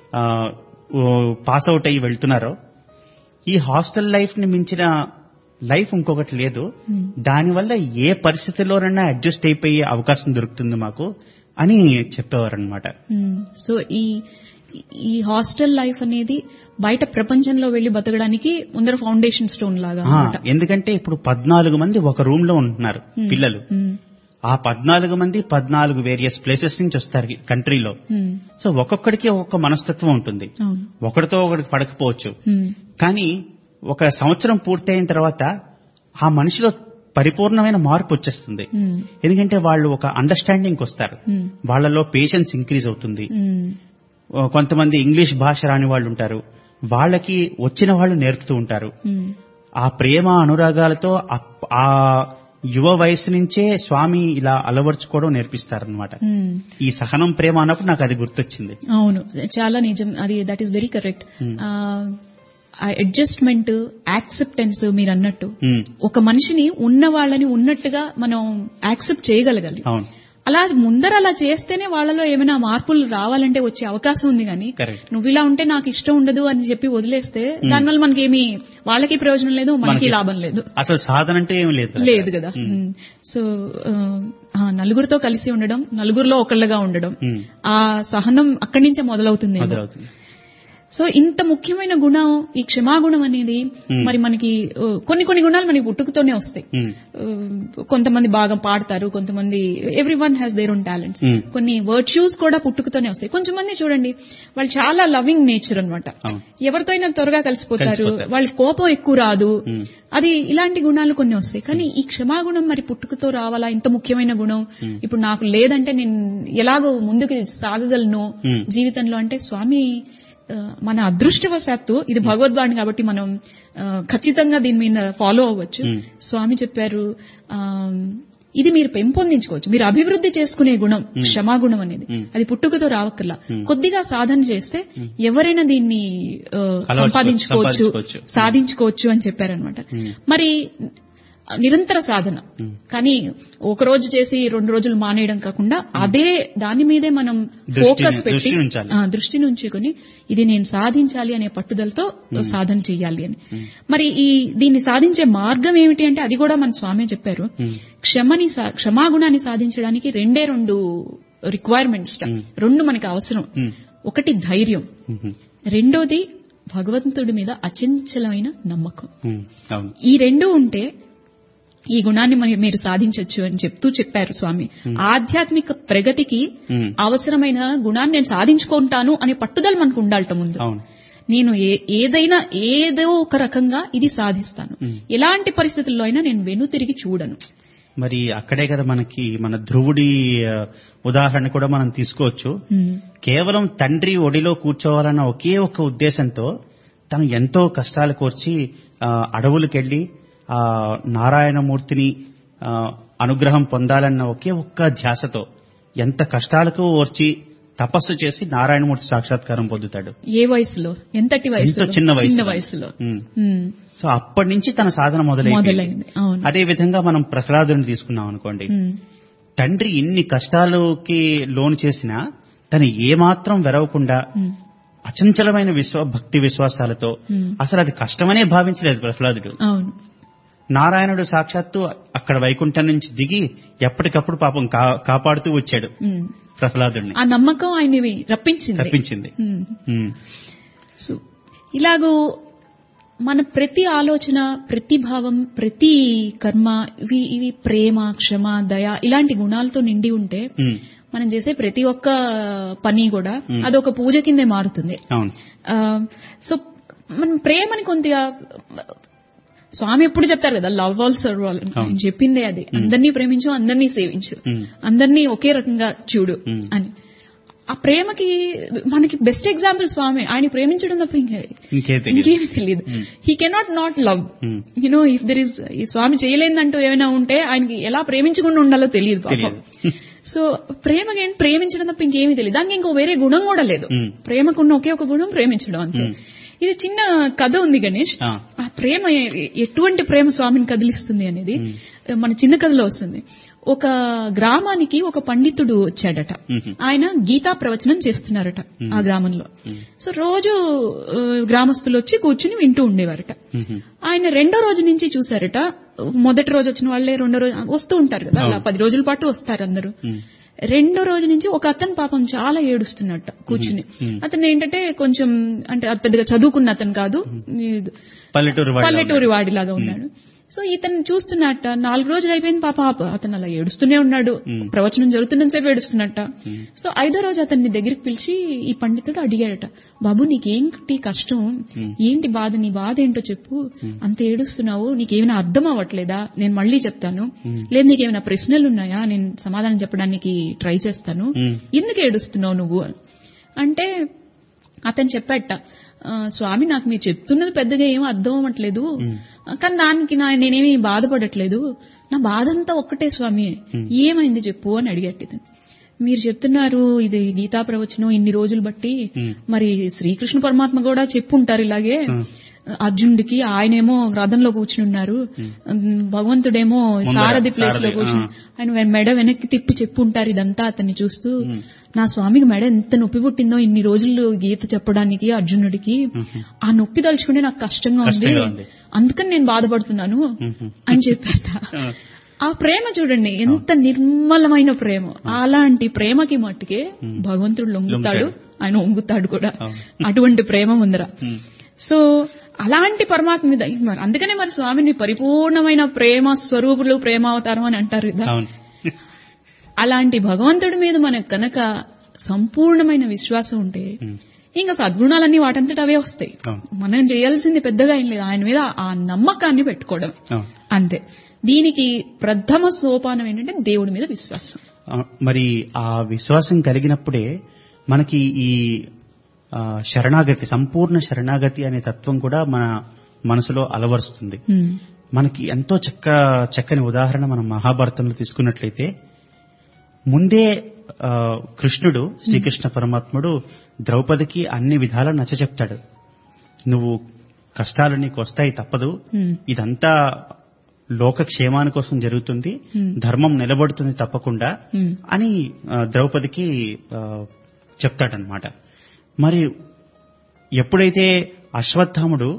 పాస్ అవుట్ అయ్యి వెళ్తున్నారో ఈ హాస్టల్ లైఫ్ ని మించిన లైఫ్ ఇంకొకటి లేదు Hmm. దానివల్ల ఏ పరిస్థితిలోనైనా అడ్జస్ట్ అయిపోయే అవకాశం దొరుకుతుంది మాకు అని చెప్పేవారనమాట మ్మ్. సో ఈ ఈ హాస్టల్ లైఫ్ అనేది బయట ప్రపంచంలో వెళ్లి బతకడానికి ముందర ఫౌండేషన్ స్టోన్ లాగా ఆ, అన్నమాట. ఎందుకంటే ఇప్పుడు పద్నాలుగు మంది ఒక రూమ్ లో ఉంటున్నారు పిల్లలు ఉమ్, ఆ పద్నాలుగు మంది పద్నాలుగు వేరియస్ ప్లేసెస్ నుంచి వస్తారు కంట్రీలో ఉమ్, సో ఒక్కొక్కడికి ఒక్కొక్క మనస్తత్వం ఉంటుంది అవును ఒకరితో ఒకరికి పడకపోవచ్చు ఉమ్, కానీ ఒక సంవత్సరం పూర్తయిన తర్వాత ఆ మనిషిలో పరిపూర్ణమైన మార్పు వచ్చేస్తుంది ఉమ్, ఎందుకంటే వాళ్ళు ఒక అండర్స్టాండింగ్ వస్తారు ఉమ్, వాళ్ళలో పేషెన్స్ ఇంక్రీజ్ అవుతుంది ఉమ్, ఓ, కొంతమంది ఇంగ్లీష్ భాష రాని వాళ్ళు ఉంటారు వాళ్ళకి వచ్చిన వాళ్ళు నేర్పుతూ ఉంటారు ఉమ్, ఆ ప్రేమ అనురాగాలతో అప్- ఆ యువ వయసు నుంచే స్వామి ఇలా అలవర్చుకోవడం నేర్పిస్తారనమాట ఉమ్. ఈ సహనం ప్రేమ అన్నప్పుడు నాకు అది గుర్తొచ్చింది అవును చాలా నిజం అది that is very correct adjustment acceptance మీరు అన్నట్టు ఉమ్, ఒక మనిషిని ఉన్న వాళ్ళని ఉన్నట్టుగా మనం యాక్సెప్ట్ చేయగలగాలి అవును అలా ముందర అలా చేస్తేనే వాళ్ళలో ఏమైనా మార్పులు రావాలంటే వచ్చే అవకాశం ఉంది కానీ Correct. నువ్వు ఇలా ఉంటే నాకు ఇష్టం ఉండదు అని చెప్పి వదిలేస్తే దానివల్ల మనకేమి వాళ్ళకి ప్రయోజనం లేదు మనకి మనకి- లాభం లేదు అసలు సాధన అంటే ఏమి లేదు కదా. లేదు కదా సో నలుగురితో కలిసి ఉండడం నలుగురిలో ఒకళ్ళగా ఉండడం ఉమ్, ఆ సహనం అక్కడి నుంచే మొదలవుతుంది మొదలవుతుంది సో ఇంత ముఖ్యమైన గుణం ఈ క్షమాగుణం అనేది Hmm. మరి మనకి ఆ, కొన్ని కొన్ని గుణాలు మనకి పుట్టుకతోనే వస్తాయి ఉమ్, ఆ, కొంతమంది బాగా పాడతారు కొంతమంది everyone has their own talents Hmm. కొన్ని వర్చ్యూస్ కూడా పుట్టుకతోనే వస్తాయి కొంచెం మంది చూడండి వాళ్ళు చాలా లవింగ్ నేచర్ అన్నమాట అవును. ఎవరితో అయినా త్వరగా కలిసిపోతారు కలిసిపోతారు. వాళ్ళ కోపం ఎక్కువ రాదు Hmm. అది ఇలాంటి గుణాలు కొన్ని వస్తాయి కానీ ఈ క్షమాగుణం మరి పుట్టుకతో రావాలా ఇంత ముఖ్యమైన గుణం ఇప్పుడు నాకు లేదంటే నేను ఎలాగో ముందుకు సాగగలను Hmm. జీవితంలో అంటే స్వామి ఆ, మన అదృష్టవశాత్తు ఇది భగవద్వాణి కాబట్టి మనం ఆ, ఖచ్చితంగా దీని మీద ఫాలో అవ్వచ్చు Hmm. స్వామి చెప్పారు ఆ, ఇది మీరు పెంపొందించుకోవచ్చు మీరు అభివృద్ధి చేసుకునే గుణం క్షమాగుణం అనేది Hmm. అది పుట్టుకతో రావక్కర్లా Hmm. కొద్దిగా సాధన చేస్తే ఎవరైనా దీన్ని ఆ, అలవర్చుకో- సంపాదించుకోవచ్చు సంపాదించుకోవచ్చు. సాధించుకోవచ్చు అని చెప్పారనమాట Hmm. మరి నిరంతర సాధన Hmm. కానీ ఒక రోజు చేసి రెండు రోజులు మానేయడం కాకుండా అదే దాని మీదే మనం దృష్టిని- ఫోకస్ పెట్టి దృష్టి ఉంచాలి. ఆ, దృష్టిని ఉంచుకొని ఇది నేను సాధించాలి అనే పట్టుదలతో సాధన చేయాలి అని మరి ఈ దీన్ని సాధించే మార్గం ఏమిటి అంటే అది కూడా మన స్వామి చెప్పారు ఉమ్, క్షమని సా- క్షమాగుణాన్ని సాధించడానికి రెండే రెండు రిక్వైర్మెంట్స్ Hmm. రెండు మనకి అవసరం ఉమ్, ఒకటి ధైర్యం ఉమ్, రెండోది భగవంతుడి మీద అచంచలమైన నమ్మకం ఉమ్, అవును ఈ రెండు ఉంటే ఈ గుణాన్ని మరి మీరు సాధించొచ్చు అని చెప్తూ చెప్పారు స్వామి ఆధ్యాత్మిక ప్రగతికి ఉమ్, అవసరమైన గుణాన్ని నేను సాధించుకుంటాను అనే పట్టుదల మనకు ఉండాలట ముందు అవును నేను ఏ- ఏదైనా ఏదో ఒక రకంగా ఇది సాధిస్తాను Hmm. ఎలాంటి పరిస్థితుల్లో అయినా నేను వెను తిరిగి చూడను మరి అక్కడే కదా మనకి మన ధ్రువుడి ఆ, ఉదాహరణ కూడా మనం తీసుకోవచ్చు Hmm. కేవలం తండ్రి ఒడిలో కూర్చోవాలన్న ఒకే ఒక్క ఉద్దేశంతో తను ఎంతో కష్టాలు కోర్చి ఆ, అడవులకెళ్లి ఆ నారాయణమూర్తిని ఆ, అనుగ్రహం పొందాలన్న ఒకే ఒక్క ధ్యాసతో ఎంత కష్టాలకు ఓర్చి తపస్సు చేసి నారాయణమూర్తి సాక్షాత్కారం పొందుతాడు ఏ వయసులో ఎంతటి ఎంతో వయసులో చిన్న వయసు చిన్న వయసులో ఉమ్. Hmm. సో అప్పటి నుంచి తన సాధన మొదలైంది మొదలైంది అవును అదే విధంగా మనం ప్రహ్లాదుని తీసుకున్నాం అనుకోండి Hmm. తండ్రి ఇన్ని కష్టాలకి లోను చేసినా తను ఏమాత్రం వెరవకుండా Hmm. అచంచలమైన విశ్వ భక్తి విశ్వాసాలతో Hmm. అసలు అది కష్టమనే భావించలేదు ప్రహ్లాదుడు అవును నారాయణుడు సాక్షాత్తు అక్కడ వైకుంఠం నుంచి దిగి ఎప్పటికప్పుడు పాపం కా- కాపాడుతూ వచ్చాడు Hmm. ప్రహ్లాదుడిని ఆ నమ్మకం ఆయన్ని రప్పించింది తప్పించింది Hmm. ఉమ్, సో ఇలాగూ మన ప్రతి ఆలోచన ప్రతి భావం ప్రతి కర్మ ఇవి ఇవి ప్రేమ క్షమ దయ ఇలాంటి గుణాలతో నిండి ఉంటే ఉమ్, మనం చేసే ప్రతి ఒక్క పని కూడా Hmm. అదొక పూజ కిందే మారుతుంది అవును ఆ, సో మనం ప్రేమని కొద్దిగా స్వామి ఎప్పుడు చెప్తారు కదా లవ్ ఆల్ సర్వ్ ఆల్ అని. ఆయన చెప్పిందే అది అందరినీ ప్రేమించు అందరినీ సేవించు ఉమ్, అందరినీ ఒకే రకంగా చూడు Hmm. అని ఆ ప్రేమకి మనకి బెస్ట్ ఎగ్జాంపుల్ స్వామి ఆయన ప్రేమించడం తప్ప ఇంకా ఇంకే తెలియదు ఇంకేమి తెలియదు Hmm. He cannot not love um, you know if there is ఈ స్వామి చేయలేదంటూ ఏమైనా ఉంటే ఆయనకి ఎలా ప్రేమించకుండా ఉండాలో తెలియదు పాపం. తెలియదు సో ప్రేమకి ఏంటి ప్రేమించడం తప్ప ఇంకేమీ తెలియదు దానికి ఇంకో వేరే గుణం కూడా లేదు ఉమ్, ప్రేమకున్న ఒకే ఒక గుణం ప్రేమించడం అంతే Hmm. ఇది చిన్న కథ ఉంది గణేష్ ఆ, ఆ ప్రేమ ఎ- ఎటువంటి ప్రేమ స్వామిని కదిలిస్తుంది అనేది Hmm. మన చిన్న కథలో వస్తుంది ఒక గ్రామానికి ఒక పండితుడు వచ్చాడట ఉహు, ఆయన గీతా ప్రవచనం చేస్తున్నారట Hmm. ఆ గ్రామంలో ఉమ్, సో రోజు ఆ, గ్రామస్తులు వచ్చి కూర్చుని వింటూ ఉండేవారట ఉహు, ఆయన రెండో రోజు నుంచి చూసారట మొదటి రోజు వచ్చిన వాళ్ళే రెండో రోజు వస్తూ ఉంటారు కదా అలా అవును. పది రోజుల పాటు వస్తారు అందరూ ఉమ్, రెండో రోజు నుంచి ఒక అతను పాపం చాలా ఏడుస్తున్నట్ట కూర్చుని అతను ఏంటంటే కొంచెం అంటే అది పెద్దగా చదువుకున్న అతను కాదు ఇది పల్లెటూరు వాడిలా పల్లెటూరి వాడిలాగా ఉన్నాడు సో ఇతను చూస్తున్నట్ట నాలుగు రోజులు అయిపోయింది పాప ఆ- అతను అలా ఏడుస్తూనే ఉన్నాడు ప్రవచనం జరుగుతున్నంతసేపు ఏడుస్తున్నట్ట సో ఐదో రోజు అతన్ని దగ్గరికి పిలిచి ఈ పండితుడు అడిగాడట బాబు నీకేంటి కష్టం ఏంటి బాధ నీ బాధ ఏంటో చెప్పు అంత ఏడుస్తున్నావు నీకేమైనా అర్థం అవ్వట్లేదా నేను మళ్ళీ చెప్తాను లేదు నీకేమైనా ప్రశ్నలు ఉన్నాయా నేను సమాధానం చెప్పడానికి ట్రై చేస్తాను మ్మ్. ఎందుకు ఏడుస్తున్నావు నువ్వు అంటే అతను చెప్పాట "ఆ, స్వామి నాకు మీరు చెప్తున్నది పెద్దగా ఏమీ అర్థం అవ్వట్లేదు కానీ దానికి నా నేనేమి బాధపడట్లేదు నా బాధ అంతా ఒక్కటే స్వామి ఏమైంది చెప్పు అని అడిగట్టు ఇతను మీరు చెప్తున్నారు ఇది గీతా ప్రవచనం ఇన్ని రోజులు బట్టి మరి శ్రీకృష్ణ పరమాత్మ కూడా చెప్పుంటారు ఇలాగే అర్జునుడికి ఆయనేమో రథంలో కూర్చుని ఉన్నారు భగవంతుడేమో సారథి ప్లేస్ లో సారథి, కూర్చుని ఆయన మెడ వెనక్కి తిప్పి చెప్పుంటారు ఇదంతా అతన్ని చూస్తూ నా స్వామికి మెడ ఎంత నొప్పి పుట్టిందో ఇన్ని రోజులు గీత చెప్పడానికి అర్జునుడికి ఆ నొప్పి తలుచుకుంటే నాకు కష్టంగా ఉంది కష్టంగా ఉంది. అందుకని నేను బాధపడుతున్నాను అని చెప్పాట ఆ. ఆ ప్రేమ చూడండి ఎంత నిర్మలమైన ప్రేమ అలాంటి ప్రేమకి మట్టుకే భగవంతుడు లొంగుతాడు ఆయన ఒంగుతాడు కూడా అటువంటి ప్రేమ ఉందరా సో అలాంటి పరమాత్మ మీద మరి అందుకనే మరి స్వామిని పరిపూర్ణమైన ప్రేమ స్వరూపులు ప్రేమావతారం అని అంటారు కదా అవును అలాంటి భగవంతుడి మీద మనకు కనుక సంపూర్ణమైన విశ్వాసం ఉంటే ఇంకా సద్గుణాలన్నీ వాటంతట అవే వస్తాయి అవును. మనం చేయాల్సింది పెద్దగా ఏం లేదు ఆయన మీద ఆ నమ్మకాన్ని పెట్టుకోవడం అవును అంతే దీనికి ప్రథమ సోపానం ఏంటంటే దేవుడి మీద విశ్వాసం ఆ, మరి ఆ విశ్వాసం కలిగినప్పుడే మనకి ఈ ఆ, శరణాగతి సంపూర్ణ శరణాగతి అనే తత్వం కూడా మన మనసులో అలవరుస్తుంది హ్మ్. మనకి ఎంతో చక్క చక్కని ఉదాహరణ మనం మహాభారతంలో తీసుకున్నట్లయితే ముందే ఆ, కృష్ణుడు శ్రీకృష్ణ పరమాత్ముడు ద్రౌపదికి అన్ని విధాల నచ్చ చెప్తాడు నువ్వు కష్టాలు నీకు వస్తాయి తప్పదు హ్మ్. ఇదంతా లోక క్షేమాని కోసం జరుగుతుంది ధర్మం నిలబడుతుంది తప్పకుండా హ్మ్. అని ఆ, ద్రౌపదికి ఆ, చెప్తాడనమాట మరి ఎప్పుడైతే అశ్వత్థాముడు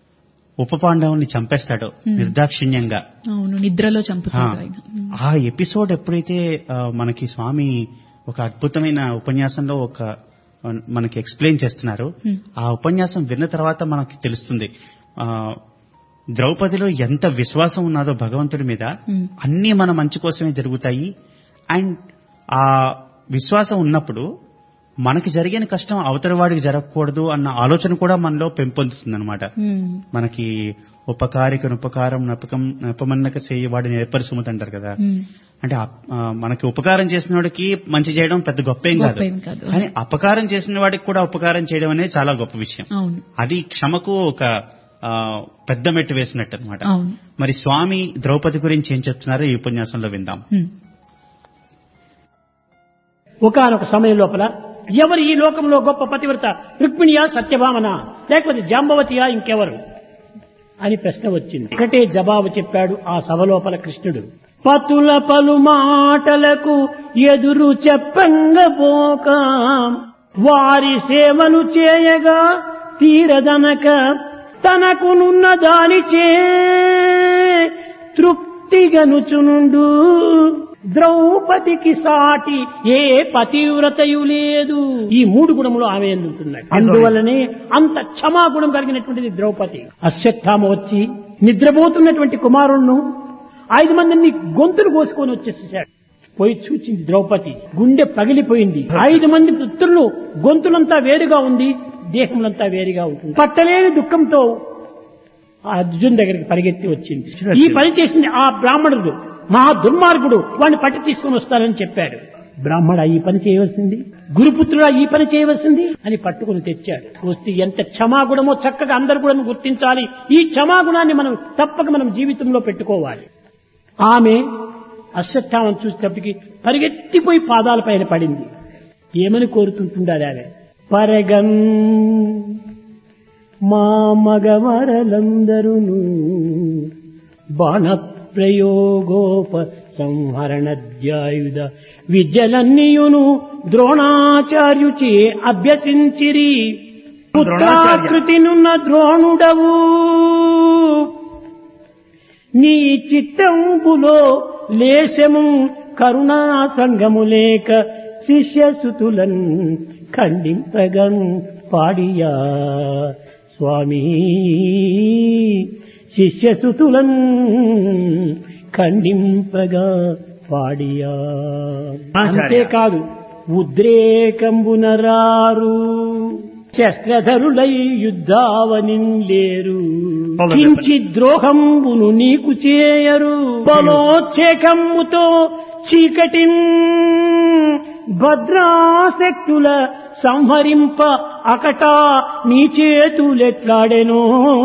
ఉప పాండవుల్ని చంపేస్తాడో నిర్దాక్షిణ్యంగా అవును నిద్రలో ఆ, చంపుతాడు ఆయన ఆ ఎపిసోడ్ ఎప్పుడైతే ఆ, మనకి స్వామి ఒక అద్భుతమైన ఉపన్యాసంలో ఒక ఆ, మనకి ఎక్స్ప్లెయిన్ చేస్తున్నారు ఆ ఉపన్యాసం విన్న తర్వాత మనకి తెలుస్తుంది ఆ, ద్రౌపదిలో ఎంత విశ్వాసం ఉన్నదో భగవంతుడి మీద Hmm. అన్నీ మన మంచి కోసమే జరుగుతాయి అండ్ ఆ విశ్వాసం ఉన్నప్పుడు మనకి జరిగిన కష్టం అవతలి వాడికి జరగకూడదు అన్న ఆలోచన కూడా మనలో పెంపొందుతుంది అనమాట హ్మ్. మనకి ఉపకారిక ఉపకారం నపకం నపమన్నక చేయవాడి నేర్పరిసుమతి అంటారు కదా హ్మ్. అంటే అప్- ఆ, మనకి ఉపకారం చేసిన వాడికి మంచి చేయడం పెద్ద గొప్ప ఏం కాదు గొప్ప ఏం కాదు. కానీ అపకారం చేసిన వాడికి కూడా ఉపకారం చేయడం అనేది చాలా గొప్ప విషయం అవును అది క్షమకు ఒక ఆ, పెద్ద మెట్టు వేసినట్టు అనమాట అవును మరి స్వామి ద్రౌపది గురించి ఏం చెప్తున్నారో ఈ ఉపన్యాసంలో విందాం హ్మ్. ఒకనొక సమయం లోపల ఎవరు ఈ లోకంలో గొప్ప పతివ్రత రుక్మిణియా సత్యభామన లేకపోతే జాంబవతియా ఇంకెవరు అని ప్రశ్న వచ్చింది ఒకటే జవాబు చెప్పాడు ఆ సభ లోపల కృష్ణుడు పతుల పలు మాటలకు ఎదురు చెప్పంగపోక వారి సేవలు చేయగా తీరదనక తనకునున్న దానిచే తృప్తిగనుచునుండు ద్రౌపదికి సాటి ఏ పతివ్రతయు లేదు ఈ మూడు గుణములు ఆమె ఎందుకున్నాయి అందువల్లనే అంత క్షమాగుణం కలిగినటువంటిది ద్రౌపది అశ్వత్థామ వచ్చి నిద్రపోతున్నటువంటి కుమారుణ్ణు ఐదు మందిని గొంతులు కోసుకొని వచ్చేసేసాడు పోయి చూచింది ద్రౌపది గుండె పగిలిపోయింది ఐదు మంది పుత్రులు గొంతులంతా వేరుగా ఉంది దేహములంతా వేరుగా ఉంటుంది పట్టలేని దుఃఖంతో ఆ అర్జున్ దగ్గరికి పరిగెత్తి వచ్చింది ఈ పని చేసింది ఆ బ్రాహ్మణుడు మహా దుర్మార్గుడు వాడిని పట్టి తీసుకుని వస్తారని చెప్పాడు బ్రాహ్మణ ఈ పని చేయవలసింది గురుపుత్రుడా ఈ పని చేయవలసింది అని పట్టుకుని తెచ్చాడు వస్తే ఎంత క్షమాగుణమో చక్కగా అందరు కూడా గుర్తించాలి ఈ క్షమాగుణాన్ని మనం తప్పక మనం జీవితంలో పెట్టుకోవాలి ఆమె అశ్వత్థామం చూసేటప్పటికి పరిగెత్తిపోయి పాదాల పైన పడింది ఏమని కోరుతుంటుండాలి ఆమె పరగన్ మా మగవరలందరును బాణ ప్రయోగోప సంహరణధ్యాయుధ విద్యలన్నీయును ద్రోణాచార్యుచే అభ్యసించిరి పుత్రాకృతినున్న ద్రోణుడవు నీ చిత్తంబులో లేశము కరుణా సంగము లేక శిష్యసుతులన్ ఖండింపగన్ పాడియా స్వామి శిష్యసుతులన్ ఖండింపగా పాడియా ఆచార్య. అంతేకాదు ఉద్రేకంబునరారు శస్త్రధరులై యుద్ధావనిన్ లేరు అవును కించి ద్రోహంబును నీకు చేయరు బలోచ్చేకమ్ముతో చీకటిన్ భద్రాశక్తుల సంహరింప అకటా నీ చేతులెట్లాడెనో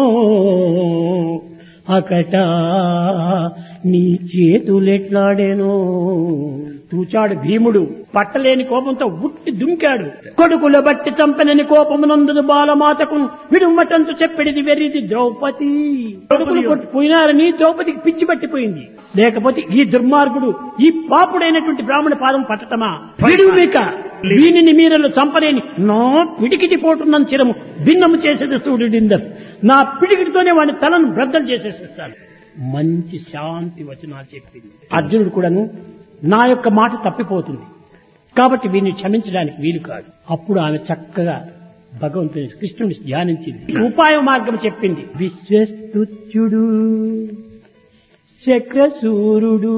అకటా నీ చేతులెట్లాడెనో తూచాడు భీముడు పట్టలేని కోపంతో ఉట్టి దుంకాడు కొడుకుల బట్టి చంపనని కోపమునందును బాలమాతకు విడుమటంతు చెప్పిడిది వెర్రిది ద్రౌపది కొడుకులు కొట్టి పోయినారని ద్రౌపదికి పిచ్చి పట్టిపోయింది లేకపోతే ఈ దుర్మార్గుడు ఈ పాపుడైనటువంటి బ్రాహ్మణ పాదం పట్టటమా విడుమిక వీనిని మీరలు చంపలేని నా పిడికిటి పోటున్న చిరము భిన్నము చేసేది సూర్యుడిందరు నా పిడికిటితోనే వాడి తలను బ్రద్దలు చేసేసేస్తాడు మంచి శాంతి వచనాలు చెప్పింది అర్జునుడు కూడాను నా యొక్క మాట తప్పిపోతుంది కాబట్టి వీరిని క్షమించడానికి వీలు కాదు అప్పుడు ఆమె చక్కగా భగవంతుని కృష్ణుని ధ్యానించింది ఉపాయ మార్గం చెప్పింది విశ్వస్తుత్యుడు చక్రసూరుడు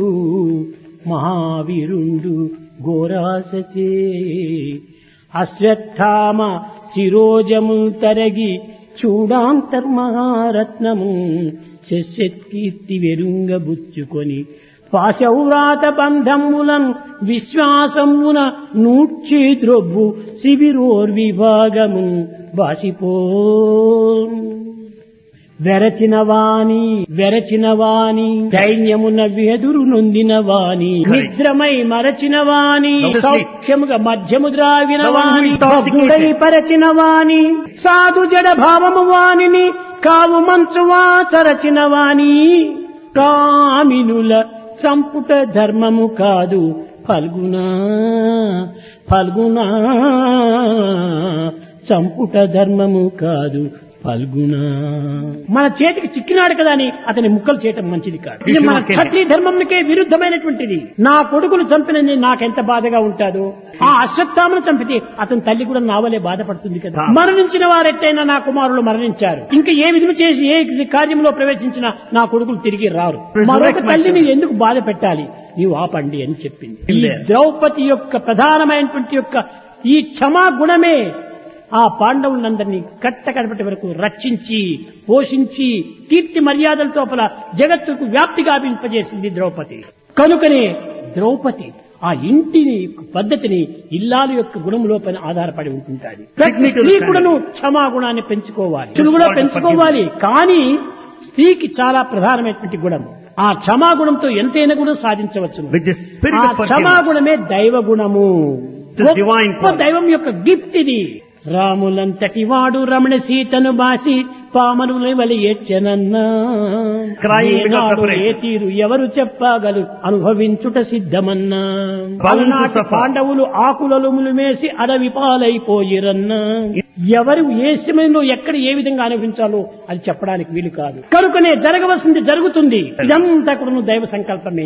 మహావీరుండు ఘోరాసచే అశ్వత్థామ శిరోజము తరగి చూడాంతర్మహారత్నము శశ్యత్కీర్తి వెరుంగ బుచ్చుకొని పాశౌరాత బంధములన్ విశ్వాసమున నూడ్చి ద్రొబ్బు శిబిరోర్విభాగము బాసిపో వెరచిన వాణి వెరచిన వాణి దైన్యమున వెదురు నొందిన వాణి నిద్రమై మరచిన వాణి Now sleep. సౌఖ్యముగా మధ్యము ద్రావిన The one who Vani intoxicated. భగ్గుడై పరచిన వాణి సాధు జడ భావము వాణిని కావు మంచువా చరచిన వాణి కామినుల చంపుట ధర్మము కాదు ఫల్గునా ఫల్గునా చంపుట ధర్మము కాదు ఫల్గునా మన చేతికి చిక్కినాడు కదా అని అతని ముక్కలు చేయటం మంచిది కాదు ఇది మన Okay. క్షత్రియ ధర్మంకే విరుద్ధమైనటువంటిది నా కొడుకులు చంపినది నాకెంత బాధగా ఉంటాదో ఆ అశ్వత్థామను చంపితే అతని తల్లి కూడా నావలే బాధపడుతుంది కదా మరణించిన వారెట్టయినా నా కుమారులు మరణించారు ఇంకా ఏ విధము చేసి ఏ కార్యంలో ప్రవేశించినా నా కొడుకులు తిరిగి రారు మరొక తల్లిని ఎందుకు బాధ పెట్టాలి నీవు ఆపండి అని చెప్పింది ఈ ద్రౌపది యొక్క ప్రధానమైనటువంటి యొక్క ఈ క్షమా గుణమే ఆ పాండవులందరినీ కట్ట కడపటి వరకు రక్షించి పోషించి కీర్తి మర్యాదలతో పల జగత్తుకు వ్యాప్తి గావింపజేసింది ద్రౌపది కనుకనే ద్రౌపది ఆ ఇంటిని యొక్క పద్ధతిని ఇల్లాలు యొక్క గుణం లోపల ఆధారపడి ఉంటుంటాది ప్రతి Technical స్త్రీ standard. కూడాను క్షమాగుణాన్ని పెంచుకోవాలి ఇది కూడా పెంచుకోవాలి కానీ స్త్రీకి చాలా ప్రధానమైనటువంటి గుణం ఆ క్షమాగుణంతో ఎంతైనా కూడా సాధించవచ్చు With the spirit ఆ of forgiveness. క్షమాగుణమే దైవ గుణము The divine గొప్ప దైవం యొక్క గిఫ్ట్ ఇది రాములంతటి వాడు రమణ సీతను బాసి పామనుల వలి ఏడ్చెనన్నా Crying because ఏనాడు separation. ఏ తీరు ఎవరు చెప్పగలరు అనుభవించుట సిద్ధమన్నా Bound to అలనాటి suffer. పాండవులు ఆకులలుములు మేసి అడవి పాలైపోయిరన్నా ఎవరు ఏ సమయంలో ఎక్కడ ఏ విధంగా అనుభవించాలో అది చెప్పడానికి వీలు కాదు కనుకనే జరగవలసింది జరుగుతుంది ఇదంతా కూడా దైవ సంకల్పమే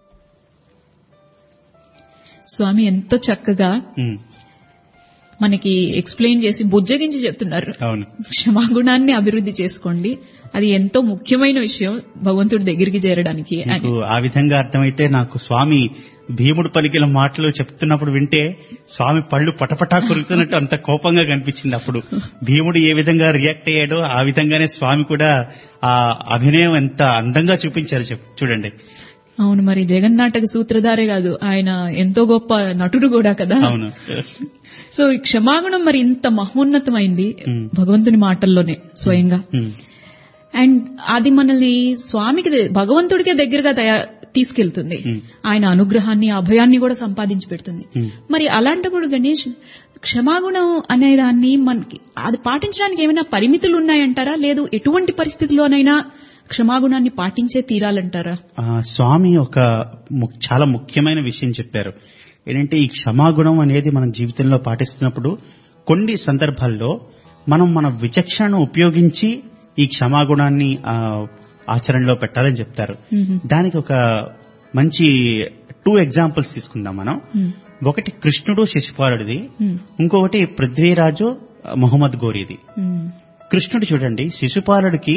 స్వామి ఎంతో చక్కగా ఉమ్, మనకి ఎక్స్ప్లెయిన్ చేసి బుజ్జగించి చెప్తున్నారు అవును క్షమాగుణాన్ని అభివృద్ధి చేసుకోండి అది ఎంతో ముఖ్యమైన విషయం భగవంతుడి దగ్గరికి చేరడానికి అని. మీకు ఆ విధంగా అర్థమైతే నాకు స్వామి భీముడు పలికిన మాటలు చెప్తున్నప్పుడు వింటే స్వామి పళ్ళు పటపటా కొరుకుతున్నట్టు అంత కోపంగా కనిపించింది అప్పుడు భీముడు ఏ విధంగా రియాక్ట్ అయ్యాడో ఆ విధంగానే స్వామి కూడా ఆ అభినయం ఎంత అందంగా చూపించారు చెప్- చూడండి అవును మరి జగన్నాటక సూత్రధారే కాదు ఆయన ఎంతో గొప్ప నటుడు కూడా కదా అవును సో ఈ క్షమాగుణం మరి ఇంత మహోన్నతమైంది మ్మ్. భగవంతుని మాటల్లోనే స్వయంగా ఉమ్, అండ్ అది మనల్ని స్వామికి ద- భగవంతుడికే దగ్గరగా తయా- తీసుకెళ్తుంది మ్మ్. ఆయన అనుగ్రహాన్ని అభయాన్ని కూడా సంపాదించి పెడుతుంది మ్మ్. మరి అలాంటప్పుడు గణేష్ క్షమాగుణం అనే దాన్ని మనకి అది పాటించడానికి ఏమైనా పరిమితులు ఉన్నాయంటారా లేదు ఎటువంటి పరిస్థితిలోనైనా క్షమాగుణాన్ని పాటించే తీరాలంటారా ఆ, స్వామి ఒక ము- చాలా ముఖ్యమైన విషయం చెప్పారు ఏంటంటే ఈ క్షమాగుణం అనేది మన జీవితంలో పాటిస్తున్నప్పుడు కొన్ని సందర్భాల్లో మనం మన విచక్షణను ఉపయోగించి ఈ క్షమాగుణాన్ని ఆ, ఆచరణలో పెట్టాలని చెప్తారు మ్మ్. దానికి ఒక మంచి టూ ఎగ్జాంపుల్స్ తీసుకుందాం మనం ఉమ్, ఒకటి కృష్ణుడు శిశుపాలుడిది ఉమ్, ఇంకొకటి పృథ్వీరాజు మొహమ్మద్ గోరీది ఉమ్, కృష్ణుడు చూడండి శిశుపాలుడికి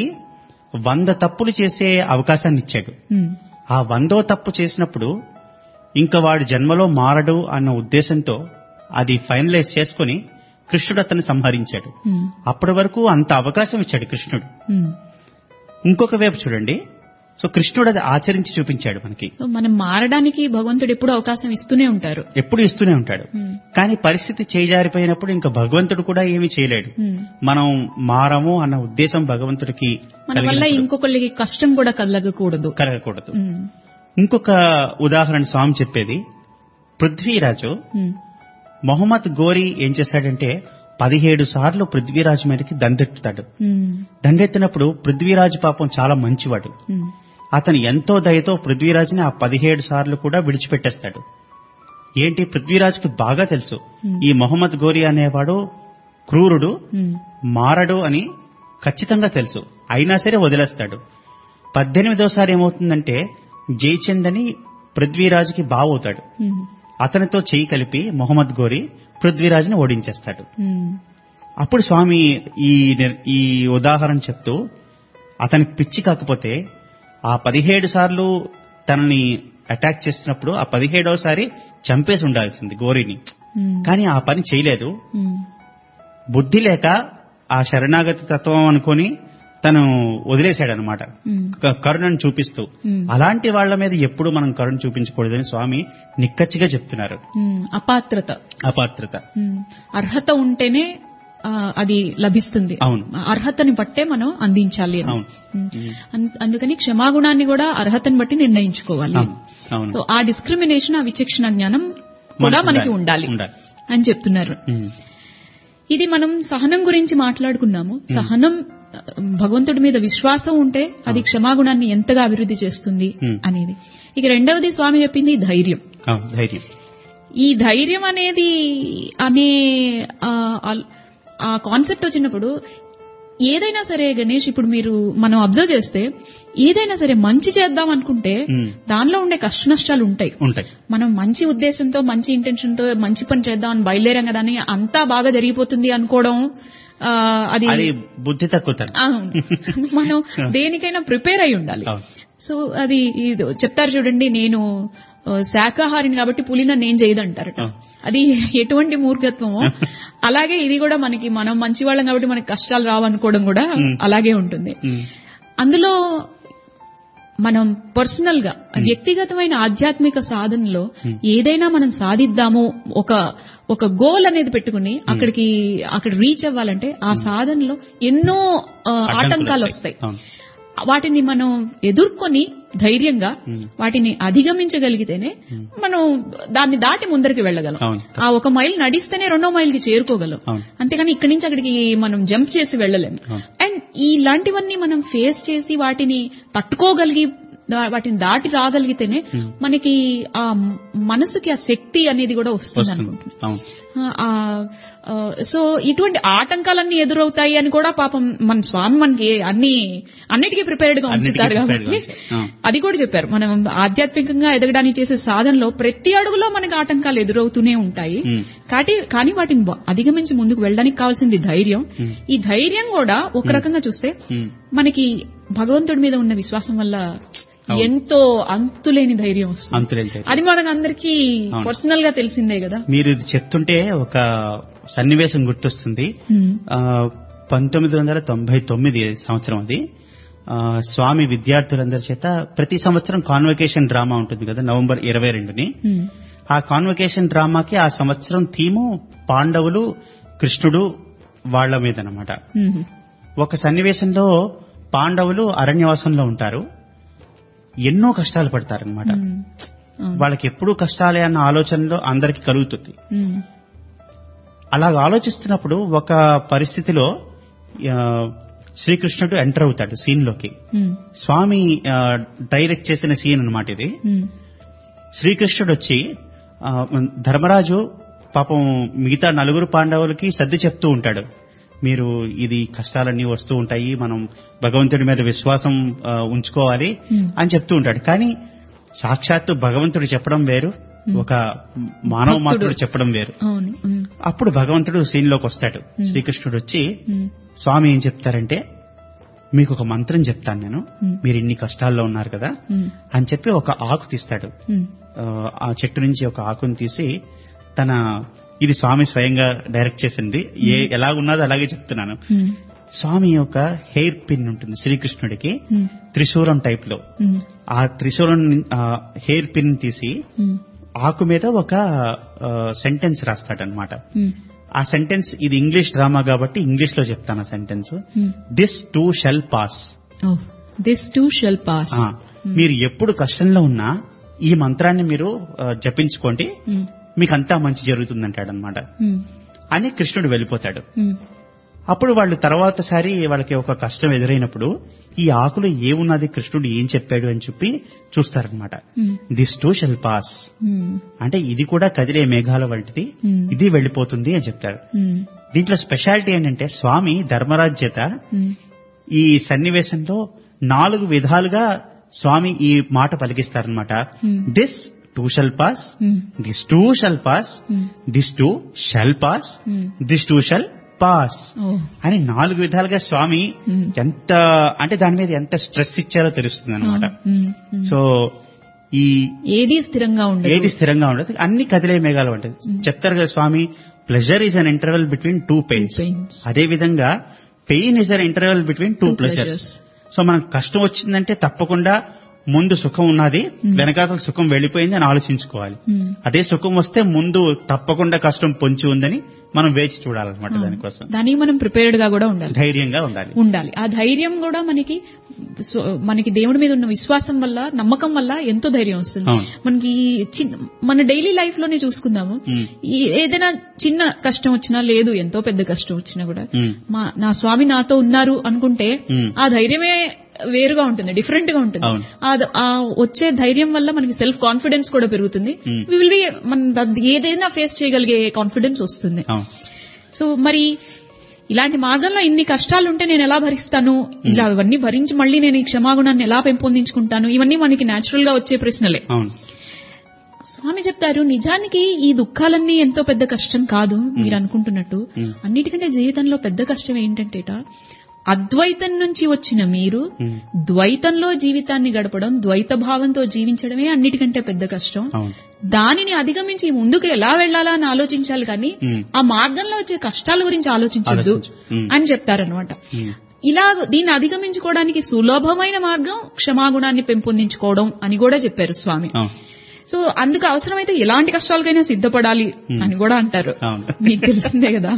వంద తప్పులు చేసే అవకాశాన్ని ఇచ్చాడు ఉమ్, ఆ వందో తప్పు చేసినప్పుడు ఇంకా వాడి జన్మలో మారడు అన్న ఉద్దేశంతో అది ఫైనలైజ్ చేసుకుని కృష్ణుడు అతన్ని సంహరించాడు ఉమ్, అప్పటి వరకు అంత అవకాశం ఇచ్చాడు కృష్ణుడు ఉమ్. ఇంకొక వైపు చూడండి సో కృష్ణుడు అది ఆచరించి చూపించాడు మనకి సో మనం మారడానికి భగవంతుడు ఎప్పుడు అవకాశం ఇస్తూనే ఉంటారు ఎప్పుడు ఇస్తూనే ఉంటాడు ఉమ్, కానీ పరిస్థితి చేజారిపోయినప్పుడు ఇంకా భగవంతుడు కూడా ఏమీ చేయలేడు ఉమ్. మనం మారము అన్న ఉద్దేశం భగవంతుడికి మన వల్ల కలిగినప్పుడు ఇంకొకరికి కష్టం కూడా కలగకూడదు కలగకూడదు ఉమ్, ఇంకొక ఉదాహరణ స్వామి చెప్పేది పృథ్వీరాజు ఉమ్, మొహమ్మద్ గోరి ఏం చేశాడంటే పదిహేడు సార్లు పృథ్వీరాజు మీదకి దండెత్తుతాడు ఉమ్, దండెత్తినప్పుడు పృథ్వీరాజు పాపం చాలా మంచివాడు ఉమ్, అతను ఎంతో దయతో పృథ్వీరాజుని ఆ పదిహేడు సార్లు కూడా విడిచిపెట్టేస్తాడు ఏంటి పృథ్వీరాజుకి బాగా తెలుసు Hmm. ఈ మొహమ్మద్ గోరి అనేవాడు క్రూరుడు ఉమ్, మారడు అని ఖచ్చితంగా తెలుసు అయినా సరే వదిలేస్తాడు పద్దెనిమిదోసారి ఏమవుతుందంటే జయచంద్ అని పృథ్వీరాజుకి బావవుతాడు ఉమ్, అతనితో చేయి కలిపి మొహమ్మద్ గోరి పృథ్వీరాజుని ఓడించేస్తాడు ఉమ్, అప్పుడు స్వామి ఈ నిర్- ఈ ఉదాహరణ చెప్తూ అతనికి పిచ్చి కాకపోతే ఆ పదిహేడు సార్లు తనని అటాక్ చేసినప్పుడు ఆ పదిహేడవసారి చంపేసి ఉండాల్సింది గోరిని ఉమ్, కానీ ఆ పని చేయలేదు ఉమ్, బుద్ధి లేక ఆ శరణాగతి తత్వం అనుకొని తను వదిలేశాడనమాట ఉమ్, క- కరుణను చూపిస్తూ Hmm. అలాంటి వాళ్ళ మీద ఎప్పుడు మనం కరుణ చూపించకూడదని స్వామి నిక్కచ్చిగా చెప్తున్నారు ఉమ్, అపాత్రత అపాత్రత ఉమ్, అర్హత ఉంటేనే ఆ, అది లభిస్తుంది అవును. అర్హతని బట్టే మనం అందించాలి అని. అవును. ఉమ్. అన్- అందుకని క్షమాగుణాన్ని కూడా అర్హతని బట్టి నిర్ణయించుకోవాలి అవును అవును సో ఆ డిస్క్రిమినేషన్ ఆ విచక్షణ జ్ఞానం కూడా మనకు మనకి ఉండాలి. ఉండాలి ఉండాలి. అని చెప్తున్నారు ఉమ్. ఇది మనం సహనం గురించి మాట్లాడుకున్నాము సహనం ఆ, భగవంతుడి మీద విశ్వాసం ఉంటే అది క్షమాగుణాన్ని ఎంతగా అభివృద్ధి చేస్తుంది Hmm. అనేది ఇక రెండవది స్వామి చెప్పింది ధైర్యం అవును ధైర్యం ఈ ధైర్యం అనేది అనే ఆ, ఆ- ఆ కాన్సెప్ట్ వచ్చినప్పుడు ఏదైనా సరే గణేష్ ఇప్పుడు మీరు మనం అబ్జర్వ్ చేస్తే ఏదైనా సరే మంచి చేద్దాం అనుకుంటే Hmm. దానిలో ఉండే కష్ట నష్టాలు ఉంటాయి ఉంటాయి మనం మంచి ఉద్దేశంతో మంచి ఇంటెన్షన్ తో మంచి పని చేద్దాం అని బయలుదేరాం కదా అని అంతా బాగా జరిగిపోతుంది అనుకోవడం ఆ, అది అది బుద్ధి తక్కువ అవును. మనం దేనికైనా ప్రిపేర్ అయి ఉండాలి అవును. సో అది ఇది చెప్తారు చూడండి నేను ఆ, శాకాహారిని కాబట్టి పులిన నేను చేయదంటారు ఆ. అది ఎటువంటి మూర్ఖత్వమో అలాగే ఇది కూడా మనకి మనం మంచి వాళ్ళం కాబట్టి మనకి కష్టాలు రావనుకోవడం కూడా అలాగే ఉంటుంది ఉమ్. అందులో మనం పర్సనల్ గా వ్యక్తిగతమైన ఆధ్యాత్మిక సాధనలో ఏదైనా మనం సాధిద్దాము ఒక ఒక గోల్ అనేది పెట్టుకుని అక్కడికి అక్కడ రీచ్ అవ్వాలంటే ఆ సాధనలో ఎన్నో ఆ, ఆటంకాలు వస్తాయి అవును. వాటిని మనం ఎదుర్కొని ధైర్యంగా Hmm. వాటిని అధిగమించగలిగితేనే మనం దాన్ని దాటి ముందరికి వెళ్ళగలం అవును. ఆ ఒక మైల్ నడిస్తేనే రెండో మైల్ కి చేరుకోగలం అవును. అంతేగాని ఇక్కడి నుంచి అక్కడికి మనం జంప్ చేసి వెళ్ళలేము అవును. అండ్ ఇలాంటివన్నీ మనం ఫేస్ చేసి వాటిని తట్టుకోగలిగి దా- వాటిని దాటి రాగలిగితేనే మనకి ఆ మనసుకి ఆ శక్తి అనేది కూడా వస్తుంది వస్తుంది అనుకుంటున్నాను అవును ఆ, ఆ, సో ఇటువంటి ఆటంకాలన్నీ ఎదురవుతాయి అని కూడా పాపం మన స్వామి మనకి అన్ని అన్నిటికీ ప్రిపేర్డ్ గా అన్నిటికీ ఉంచుతారు prepared గా కాబట్టి ఉంచారు. ఆ. అది కూడా చెప్పారు మనం ఆధ్యాత్మికంగా ఎదగడానికి చేసే సాధనలో ప్రతి అడుగులో మనకి ఆటంకాలు ఎదురవుతూనే ఉంటాయి Hmm. కాబట్టి కానీ వాటిని బ- అధిగమించి ముందుకు వెళ్ళడానికి కావాల్సింది ధైర్యం Hmm. ఈ ధైర్యం కూడా ఒక రకంగా చూస్తే ఉమ్. మనకి భగవంతుడి మీద ఉన్న విశ్వాసం వల్ల ఎంతో అంతులేని ధైర్యం వస్తుంది అంతులేని ధైర్యం. అది మనకు అందరికీ అవును. పర్సనల్ గా తెలిసిందే కదా మీరు ఇది చెప్తుంటే ఒక సన్నివేశం గుర్తొస్తుంది Hmm. ఆ, పంతొమ్మిది వందల తొంభై తొమ్మిది సంవత్సరం అది ఆ, స్వామి విద్యార్థులందరి చేత ప్రతి సంవత్సరం కాన్వకేషన్ డ్రామా ఉంటుంది కదా నవంబర్ ఇరవై రెండుని Hmm. ఆ కాన్వకేషన్ డ్రామాకి ఆ సంవత్సరం థీము పాండవులు కృష్ణుడు వాళ్ళ మీద అనమాట Hmm. ఒక సన్నివేశంలో పాండవులు అరణ్యవాసంలో ఉంటారు ఎన్నో కష్టాలు పడతారనమాట Hmm. అవును. వాళ్ళకి ఎప్పుడూ కష్టాలే అన్న ఆలోచనలో అందరికి కలుగుతుంది Hmm. అలా ఆలోచిస్తున్నప్పుడు ఒక పరిస్థితిలో ఆ, శ్రీకృష్ణుడు ఎంటర్ అవుతాడు సీన్ లోకి Hmm. స్వామి ఆ, డైరెక్ట్ చేసిన సీన్ అన్నమాట ఇది Hmm. శ్రీకృష్ణుడు వచ్చి ఆ, ధర్మరాజు పాపం మిగతా నలుగురు పాండవులకి సర్ది చెప్తూ ఉంటాడు మీరు ఇది కష్టాలన్నీ వస్తూ ఉంటాయి మనం భగవంతుడి మీద విశ్వాసం ఆ, ఉంచుకోవాలి Hmm. అని చెప్తూ ఉంటాడు కానీ సాక్షాత్తు భగవంతుడు చెప్పడం వేరు ఒక మానవ భక్తుడు. మాత్రుడు చెప్పడం వేరు అవును ఉమ్, అప్పుడు భగవంతుడు సీన్ లోకి వస్తాడు శ్రీకృష్ణుడు వచ్చి ఉమ్, స్వామి ఏం చెప్తారంటే మీకు ఒక మంత్రం చెప్తాను నేను Hmm. మీరు ఇన్ని కష్టాల్లో ఉన్నారు కదా ఉమ్, అని చెప్పి ఒక ఆకు తీస్తాడు ఉమ్, ఆ, ఆ చెట్టు నుంచి ఒక ఆకుని తీసి తన ఇది స్వామి స్వయంగా డైరెక్ట్ చేసింది ఏ ఎలా ఉన్నదో అలాగే చెప్తున్నాను ఉమ్, స్వామి యొక్క హెయిర్ పిన్ ఉంటుంది శ్రీకృష్ణుడికి ఉమ్, త్రిశూలం టైప్ లో ఉమ్, ఆ త్రిశూలం హెయిర్ పిన్ తీసి ఉమ్, ఆకు మీద ఒక సెంటెన్స్ రాస్తాడనమాట ఉమ్, ఆ సెంటెన్స్ ఇది ఇంగ్లీష్ డ్రామా కాబట్టి ఇంగ్లీష్ లో చెప్తాను ఆ sentence um. This too shall pass ఓ దిస్ టూ షెల్ పాస్ మీరు ఎప్పుడు కష్టంలో ఉన్నా ఈ మంత్రాన్ని మీరు ఆ, జపించుకోండి మీకు అంతా మంచి జరుగుతుందంటాడనమాట అని కృష్ణుడు వెళ్ళిపోతాడు అప్పుడు వాళ్ళు తర్వాత సారి వాళ్ళకి ఒక కష్టం ఎదురైనప్పుడు ఈ ఆకులు ఏమున్నది కృష్ణుడు ఏం చెప్పాడు అని చెప్పి చూస్తారనమాట దిస్ టూ షెల్ పాస్ అంటే ఇది కూడా కదిలే మేఘాల వంటిది Hmm. ఇది వెళ్ళిపోతుంది అని చెప్తారు దీంట్లో స్పెషాలిటీ ఏంటంటే స్వామి ధర్మరాజ్యత ఈ సన్నివేశంలో నాలుగు విధాలుగా స్వామి ఈ మాట పలికిస్తారనమాట Hmm. This too shall pass this too shall pass this too shall pass this too shall pass ఓ అని నాలుగు విధాలుగా స్వామి Hmm. ఎంత అంటే దాని మీద ఎంత స్ట్రెస్ ఇచ్చారో తెలుస్తుంది అనమాట సో ఈ ఏది స్థిరంగా ఉండదు ఏది స్థిరంగా ఉండదు అన్ని కదిలే మేఘాలు ఉంటుంది చెప్తారు కదా Swami pleasure is an interval between two pains pains. అదే విధంగా pain is an interval between two Two pleasures pleasures. So మనకు కష్టం వచ్చిందంటే తప్పకుండా ముందు సుఖం ఉన్నది వెనకాతల సుఖం వెళ్ళిపోయింది అని ఆలోచించుకోవాలి Hmm. అదే సుఖం వస్తే ముందు తప్పకుండా కష్టం పొంచి ఉందని మనం వేచి చూడాలన్నమాట దానికోసం దానికి మనం ప్రిపేర్డ్ గా కూడా ఉండాలి ధైర్యంగా ఉండాలి ఉండాలి ఆ ధైర్యం కూడా మనకి స్వ- మనకి దేవుడి మీద ఉన్న విశ్వాసం వల్ల నమ్మకం వల్ల ఎంతో ధైర్యం వస్తుంది అవును. మనకి చిన్న మన డైలీ లైఫ్ లోనే చూసుకుందాము మ్మ్. ఈ ఏదైనా చిన్న కష్టం వచ్చినా లేదు ఎంతో పెద్ద కష్టం వచ్చినా కూడా మ్మ్. మా నా స్వామి నాతో ఉన్నారు అనుకుంటే మ్మ్. ఆ ధైర్యమే వేరుగా ఉంటుంది డిఫరెంట్ గా ఉంటుంది అవును. ఆ- ఆ వచ్చే ధైర్యం వల్ల మనకి సెల్ఫ్ కాన్ఫిడెన్స్ కూడా పెరుగుతుంది మ్మ్. వి విల్ బి మన ద- ఏదైనా ఫేస్ చేయగలిగే కాన్ఫిడెన్స్ వస్తుంది అవును సో మరి ఇలాంటి మార్గంలో ఇన్ని కష్టాలు ఉంటే నేను ఎలా భరిస్తాను ఇలా ఇవన్నీ భరించి మళ్ళీ నేను ఈ క్షమాగుణాన్ని ఎలా పెంపొందించుకుంటాను ఇవన్నీ మనకి నేచురల్ గా వచ్చే ప్రశ్నలే అవును స్వామి చెప్తారు నిజానికి ఈ దుఃఖాలన్నీ ఎంతో పెద్ద కష్టం కాదు మీరు అనుకుంటున్నట్టు మ్మ్. అన్నిటికంటే జీవితంలో పెద్ద కష్టం ఏంటంటేట అద్వైతం నుంచి వచ్చిన మీరు మ్మ్. ద్వైతంలో జీవితాన్ని గడపడం ద్వైత భావంతో జీవించడమే అన్నిటికంటే పెద్ద కష్టం అవును దానిని అధిగమించి ముందుకు ఎలా వెళ్లాలా అని ఆలోచించాలి కానీ మ్మ్. ఆ మార్గంలో వచ్చే కష్టాల గురించి ఆలోచించొద్దు ఆలోచించు. మ్మ్. అని చెప్తారనమాట మ్మ్. ఇలా దీన్ని అధిగమించుకోవడానికి సులభమైన మార్గం క్షమాగుణాన్ని పెంపొందించుకోవడం అని కూడా చెప్పారు స్వామి అవును సో అందుకు అవసరమైతే ఎలాంటి కష్టాలకైనా సిద్ధపడాలి అని కూడా అంటారు అవును. మీకు తెలిసిందే కదా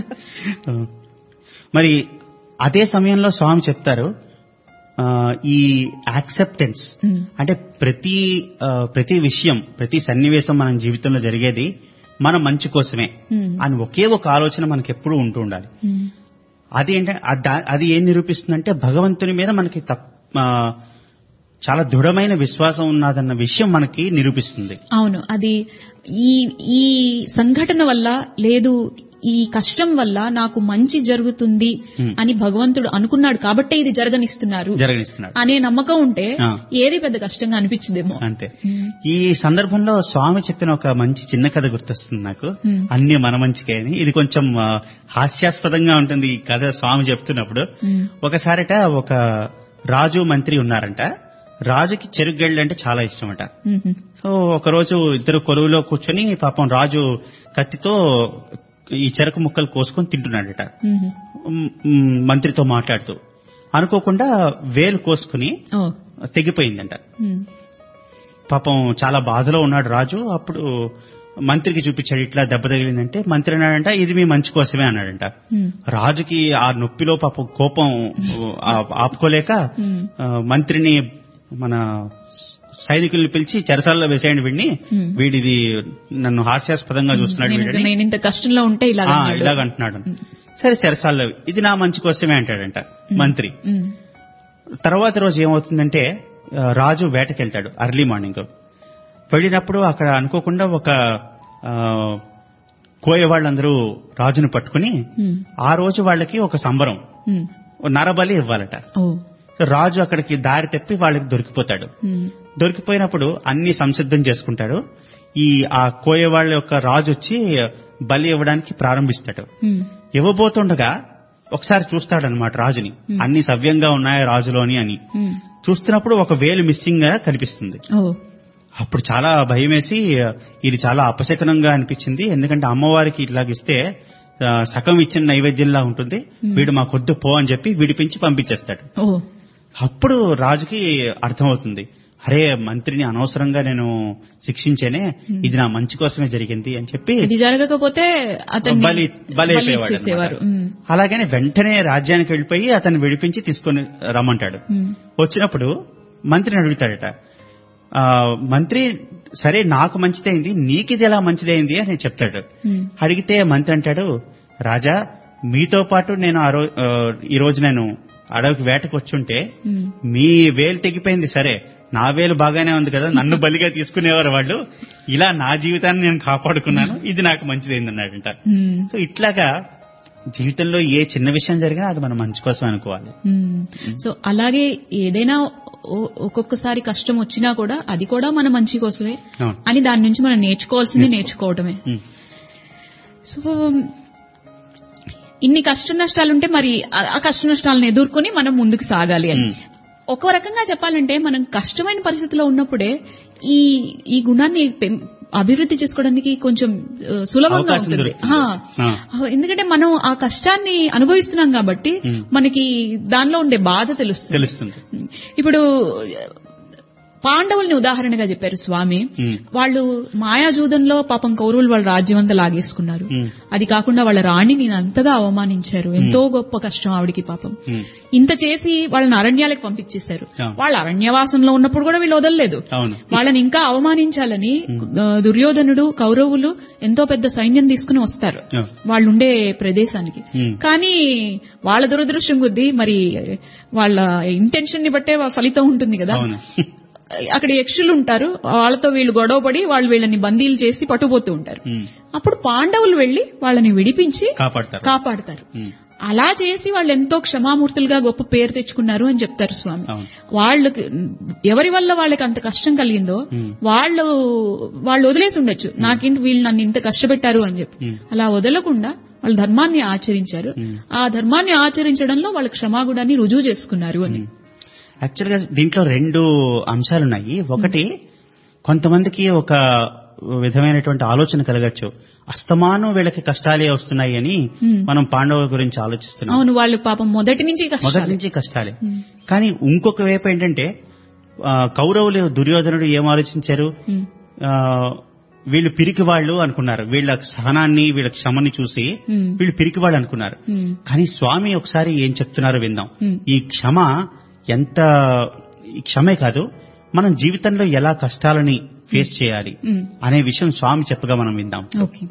మరి అదే సమయంలో స్వామి చెప్తారు ఆ, ఈ యాక్సెప్టెన్స్ మ్మ్. అంటే ప్రతి ఆ, ప్రతి విషయం ప్రతి సన్నివేశం మన జీవితంలో జరిగేది మన మంచి కోసమే మ్మ్. అని ఒకే ఒక ఆలోచన మనకి ఎప్పుడూ ఉంటూ ఉండాలి మ్మ్. అది ఏంటంటే ఆ దా- అది ఏం నిరూపిస్తుందంటే భగవంతుని మీద మనకి తప్- ఆ, చాలా దృఢమైన విశ్వాసం ఉన్నదన్న విషయం మనకి నిరూపిస్తుంది అవును అది ఈ ఈ సంఘటన వల్ల లేదు ఈ కష్టం వల్ల నాకు మంచి జరుగుతుంది Hmm. అని భగవంతుడు అనుకున్నాడు కాబట్టే ఇది జరగనిస్తున్నారు జరగనిస్తున్నాడు అనే నమ్మకం ఉంటే ఆ. ఏది పెద్ద కష్టంగా అనిపించదేమో అంతే ఈ సందర్భంలో స్వామి చెప్పిన ఒక మంచి చిన్న కథ గుర్తొస్తుంది నాకు Hmm. అన్ని మన మంచికే అని ఇది కొంచెం ఆ, హాస్యాస్పదంగా ఉంటుంది ఈ కథ స్వామి చెప్తున్నప్పుడు Hmm. ఒకసారట ఒక రాజు మంత్రి ఉన్నారంట రాజుకి చెరుగళ్ళు అంటే చాలా ఇష్టమట మ్మ్. సో ఒకరోజు ఇద్దరు కొలువులో కూర్చొని పాపం రాజు కత్తితో ఈ చెరకు ముక్కలు కోసుకొని తింటున్నాడట మ్మ్. మ్, మ్, మంత్రితో మాట్లాడుతూ అనుకోకుండా వేలు కోసుకుని ఓ తెగిపోయిందంట మ్మ్. పాపం చాలా బాధలో ఉన్నాడు రాజు అప్పుడు మంత్రికి చూపించాడు ఇట్లా దెబ్బ తగిలిందంటే మంత్రి అన్నాడంట ఇది మీ మంచి కోసమే అన్నాడంట మ్మ్. రాజుకి ఆ నొప్పిలో పాపం కోపం ఆ- ఆపుకోలేక మ్మ్. ఆ, మంత్రిని మన సైనికుల్ని పిలిచి చెరసాల్లో వేసేయండి వీడిని Hmm. వీడిది నన్ను హాస్యాస్పదంగా చూస్తున్నాడు నేను వీడని నేను ఇంత కష్టంలో ఉంటే ఇలా ఆ, ఇలాగ అంటున్నాడు సరే చెరసాల్లో ఇది నా మంచి కోసమే అంటాడంట మంత్రి తర్వాత రోజు ఏమవుతుందంటే ఆ, రాజు వేటకెళ్తాడు అర్లీ మార్నింగ్ వెళ్ళినప్పుడు అక్కడ అనుకోకుండా ఒక ఆ, కోయ వాళ్ళందరూ రాజును పట్టుకుని ఆ రోజు వాళ్ళకి ఒక సంబరం ఓ నరబలి ఇవ్వాలట ఓ రాజు అక్కడికి దారి తెప్పి వాళ్ళకి దొరికిపోతాడు ఉమ్, దొరికిపోయినప్పుడు అన్ని సంసిద్ధం చేసుకుంటాడు ఈ ఆ కోయ వాళ్ళ యొక్క రాజు వచ్చి బలి ఇవ్వడానికి ప్రారంభిస్తాడు ఉమ్, ఇవ్వబోతుండగా ఒకసారి చూస్తాడనమాట రాజుని అన్ని సవ్యంగా ఉన్నాయా రాజులోని అని ఉమ్. చూస్తున్నప్పుడు ఒక వేలు మిస్సింగ్ గా కనిపిస్తుంది ఓ అప్పుడు చాలా భయం వేసి ఇది చాలా అపశకనంగా అనిపించింది ఎందుకంటే అమ్మవారికి ఇట్లాగిస్తే ఆ, సగం ఇచ్చిన నైవేద్యంలా ఉంటుంది వీడు మా కొద్దు పో అని చెప్పి విడిపించి పంపించేస్తాడు ఓ అప్పుడు రాజుకి అర్థమవుతుంది అరే మంత్రిని అనవసరంగా నేను శిక్షించేనే ఇది నా మంచి కోసమే జరిగింది అని చెప్పి ఇది జరగకపోతే అతన్ని బలి బలి అయిపోయేవాడు ఇచ్చేసేవారు అన్నమాట. ఉమ్, అలాగనే వెంటనే రాజ్యానికి వెళ్ళిపోయి అతన్ని విడిపించి తీసుకొని రమ్మంటాడు ఉమ్, వచ్చినప్పుడు మంత్రిని అడుగుతాడట ఆ, మంత్రి సరే నాకు మంచిదైంది నీకిది ఎలా మంచిదైంది అని చెప్తాడు ఉమ్, అడిగితే మంత్రి అంటాడు రాజా మీతో పాటు నేను ఆ రో- ఆ, ఈ రోజు నేను అడవికి వేటకు వచ్చుంటే ఉమ్, మీ వేలు తెగిపోయింది సరే నా వేలు బాగానే ఉంది కదా నన్ను బలిగా తీసుకునేవారు వాళ్ళు ఇలా నా జీవితాన్ని నేను కాపాడుకున్నాను ఇది నాకు మంచిదైంది అన్నాడంట ఉమ్, సో ఇట్లాగా జీవితంలో ఏ చిన్న విషయం జరిగినా అది మనం మంచి కోసం అనుకోవాలి ఉమ్. సో అలాగే ఏదైనా ఓ- ఒక్కొక్కసారి కష్టం వచ్చినా కూడా అది కూడా మన మంచి కోసమే అవును. అని దాని నుంచి మనం నేర్చుకోవాల్సింది నేర్చుకోవడమే ఉమ్. సో ఇన్ని కష్ట నష్టాలుంటే మరి ఆ- ఆ కష్ట నష్టాలను ఎదుర్కొని మనం ముందుకు సాగాలి అని ఉమ్. ఒక రకంగా చెప్పాలంటే మనం కష్టమైన పరిస్థితిలో ఉన్నప్పుడే ఈ ఈ గుణాన్ని పెం- అభివృద్ధి చేసుకోవడానికి కొంచెం ఆ, సులభంగా అవకాశం ఉంటుంది దొరుకుతుంది. ఆ. ఆ. ఎందుకంటే మనం ఆ కష్టాన్ని అనుభవిస్తున్నాం కాబట్టి ఉమ్. మనకి దానిలో ఉండే బాధ తెలుస్తుంది తెలుస్తుంది ఇప్పుడు పాండవుల్ని ఉదాహరణగా చెప్పారు స్వామి ఉమ్. వాళ్ళు మాయాజూదంలో పాపం కౌరవులు వాళ్ళ రాజ్యం అంతా లాగేసుకున్నారు ఉమ్. అది కాకుండా వాళ్ళ రాణిని అంతగా అవమానించారు ఎంతో గొప్ప కష్టం ఆవిడికి పాపం ఉమ్. ఇంత చేసి వాళ్ళని అరణ్యాలకు పంపించేశారు అవును. వాళ్ళ అరణ్యవాసంలో ఉన్నప్పుడు కూడా వీళ్ళు వదలలేదు అవును వాళ్ళని ఇంకా అవమానించాలని ఆ, దుర్యోధనుడు కౌరవులు ఎంతో పెద్ద సైన్యం తీసుకుని వస్తారు అవును. వాళ్ళు ఉండే ప్రదేశానికి ఉమ్. కానీ వాళ్ళ దురదృష్టం కొద్దీ మరి వాళ్ళ ఇంటెన్షన్ ని బట్టే ఫలితం ఉంటుంది కదా అవును అక్కడ యక్షులు ఉంటారు వాళ్ళతో వీళ్ళు గొడవపడి వాళ్ళు వీళ్ళని బందీలు చేసి పట్టుపోతూ ఉంటారు ఉమ్. అప్పుడు పాండవులు వెళ్లి వాళ్ళని విడిపించి కాపాడతారు కాపాడతారు ఉమ్. అలా చేసి వాళ్ళు ఎంతో క్షమామూర్తులుగా గొప్ప పేరు తెచ్చుకున్నారు అని చెప్తారు స్వామి అవును. వాళ్ళకి ఎవరి వల్ల వాళ్ళకి అంత కష్టం కలిగిందో Hmm. వాళ్ళు వాళ్ళు వదిలేసి ఉండొచ్చు నాకేంటి వీళ్ళు నన్ను ఇంత కష్టపెట్టారు అని చెప్పి Hmm. అలా వదలకుండా వాళ్ళు ధర్మాన్ని ఆచరించారు Hmm. ఆ ధర్మాన్ని ఆచరించడంలో వాళ్ళ క్షమాగుణాన్ని రుజువు చేసుకున్నారు అని యాక్చువల్ గా దీంట్లో రెండు అంశాలున్నాయి ఒకటి కొంతమందికి ఒక విధమైనటువంటి ఆలోచన కలగచ్చు అస్తమానం వీళ్ళకి కష్టాలే వస్తున్నాయి అని Hmm. మనం పాండవుల గురించి ఆలోచిస్తున్నాం అవును వాళ్ళు పాపం మొదటి నుంచి మొదటి కష్టాలు నుంచి కష్టాలే Hmm. కానీ ఇంకొక వైపు ఏంటంటే ఆ, కౌరవులు దుర్యోధనుడు ఏం ఆలోచించారు Hmm. ఆ, వీళ్ళు పిరికి వాళ్ళు అనుకున్నారు వీళ్ళ సహనాన్ని వీళ్ళ క్షమని చూసి Hmm. వీళ్ళు పిరికి వాళ్ళు అనుకున్నారు Hmm. కానీ స్వామి ఒకసారి ఏం చెప్తున్నారో విందాం Hmm. ఈ క్షమ ఎంత ఈ క్షమే కాదు మనం జీవితంలో ఎలా కష్టాలని ఫేస్ చేయాలి Hmm. అనే విషయం స్వామి చెప్పగా మనం విందాం ఓకే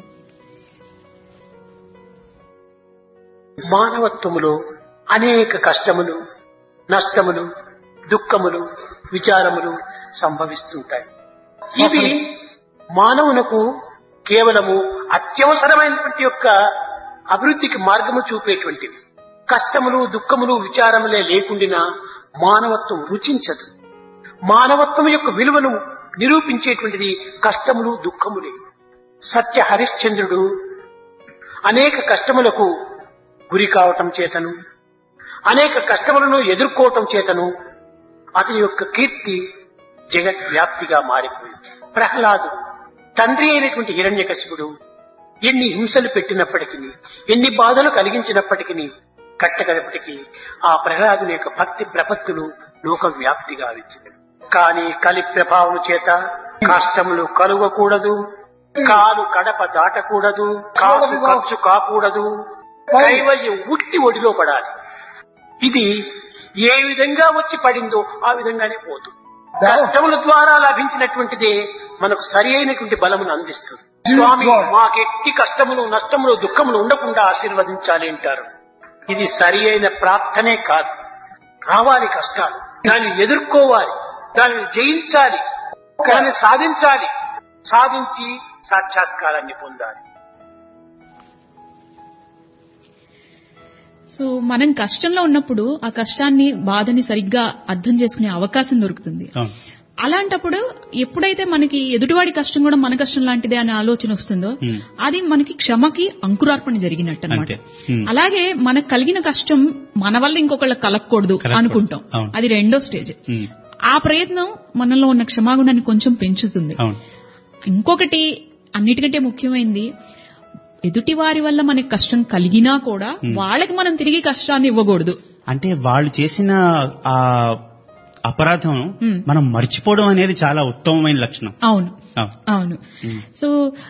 మానవత్వములో అనేక కష్టములు నష్టములు దుఃఖములు విచారములు సంభవిస్తుంటాయి ఇవి మానవునకు కేవలము అత్యవసరమైనటువంటి యొక్క అభివృద్ధికి మార్గము చూపేటువంటివి కష్టములు దుఃఖములు విచారములే లేకుండినా మానవత్వం రుచించదు మానవత్వం యొక్క విలువను నిరూపించేటువంటిది కష్టములు దుఃఖములే సత్య హరిశ్చంద్రుడు అనేక కష్టములకు గురి కావటం చేతను అనేక కష్టములను ఎదుర్కోవటం చేతను అతని యొక్క కీర్తి జగత్ వ్యాప్తిగా మారిపోయింది ప్రహ్లాదు తండ్రి అయినటువంటి హిరణ్యకశిపుడు ఎన్ని హింసలు పెట్టినప్పటికీ ఎన్ని బాధలు కలిగించినప్పటికీ కట్టగడపటికి ఆ ప్రహ్లాదుని యొక్క భక్తి ప్రపత్తులు లోక వ్యాప్తిగా వచ్చింది కానీ కలి ప్రభావం చేత కష్టములు కలుగకూడదు కాలు కడప దాటకూడదు కాసు ఖర్చు కాకూడదు కైవల్యం ఉట్టి ఒడిలో పడాలి ఇది ఏ విధంగా వచ్చి పడిందో ఆ విధంగానే పోతుంది కష్టముల ద్వారా లభించినటువంటిదే మనకు సరి అయినటువంటి బలమును అందిస్తుంది స్వామి మాకెట్టి కష్టములు నష్టములు దుఃఖములు ఉండకుండా ఆశీర్వదించాలి అంటారు ఇది సరి అయిన ప్రార్థనే కాదు రావాలి కష్టాలు దాన్ని ఎదుర్కోవాలి దానిని జయించాలి దాన్ని సాధించాలి సాధించి సాక్షాత్కారాన్ని పొందాలి సో మనం కష్టంలో ఉన్నప్పుడు ఆ కష్టాన్ని బాధని సరిగ్గా అర్థం చేసుకునే అవకాశం దొరుకుతుంది అవును అలాంటప్పుడు ఎప్పుడైతే మనకి ఎదుటివాడి కష్టం కూడా మన కష్టం లాంటిదే అనే ఆలోచన వస్తుందో Hmm. అది మనకి క్షమకి అంకురార్పణ జరిగినట్టు అనమాట అంతే. Hmm. అలాగే మనకు కలిగిన కష్టం మన వల్ల ఇంకొకళ్ళకి కలగకూడదు కలగకూడదు. అనుకుంటాం అవును. అది రెండో స్టేజ్ ఉమ్, ఆ ప్రయత్నం మనలో ఉన్న క్షమాగుణాన్ని కొంచెం పెంచుతుంది అవును ఇంకొకటి అన్నిటికంటే ముఖ్యమైనది ఎదుటి వారి వల్ల మనకి కష్టం కలిగినా కూడా వాళ్ళకి మనం తిరిగి కష్టాన్ని ఇవ్వకూడదు అంటే వాళ్ళు చేసిన ఆ అపరాధం ఉమ్. మనం మర్చిపోవడం అనేది చాలా ఉత్తమమైన లక్షణం అవును అవును. అవును ఉమ్. సో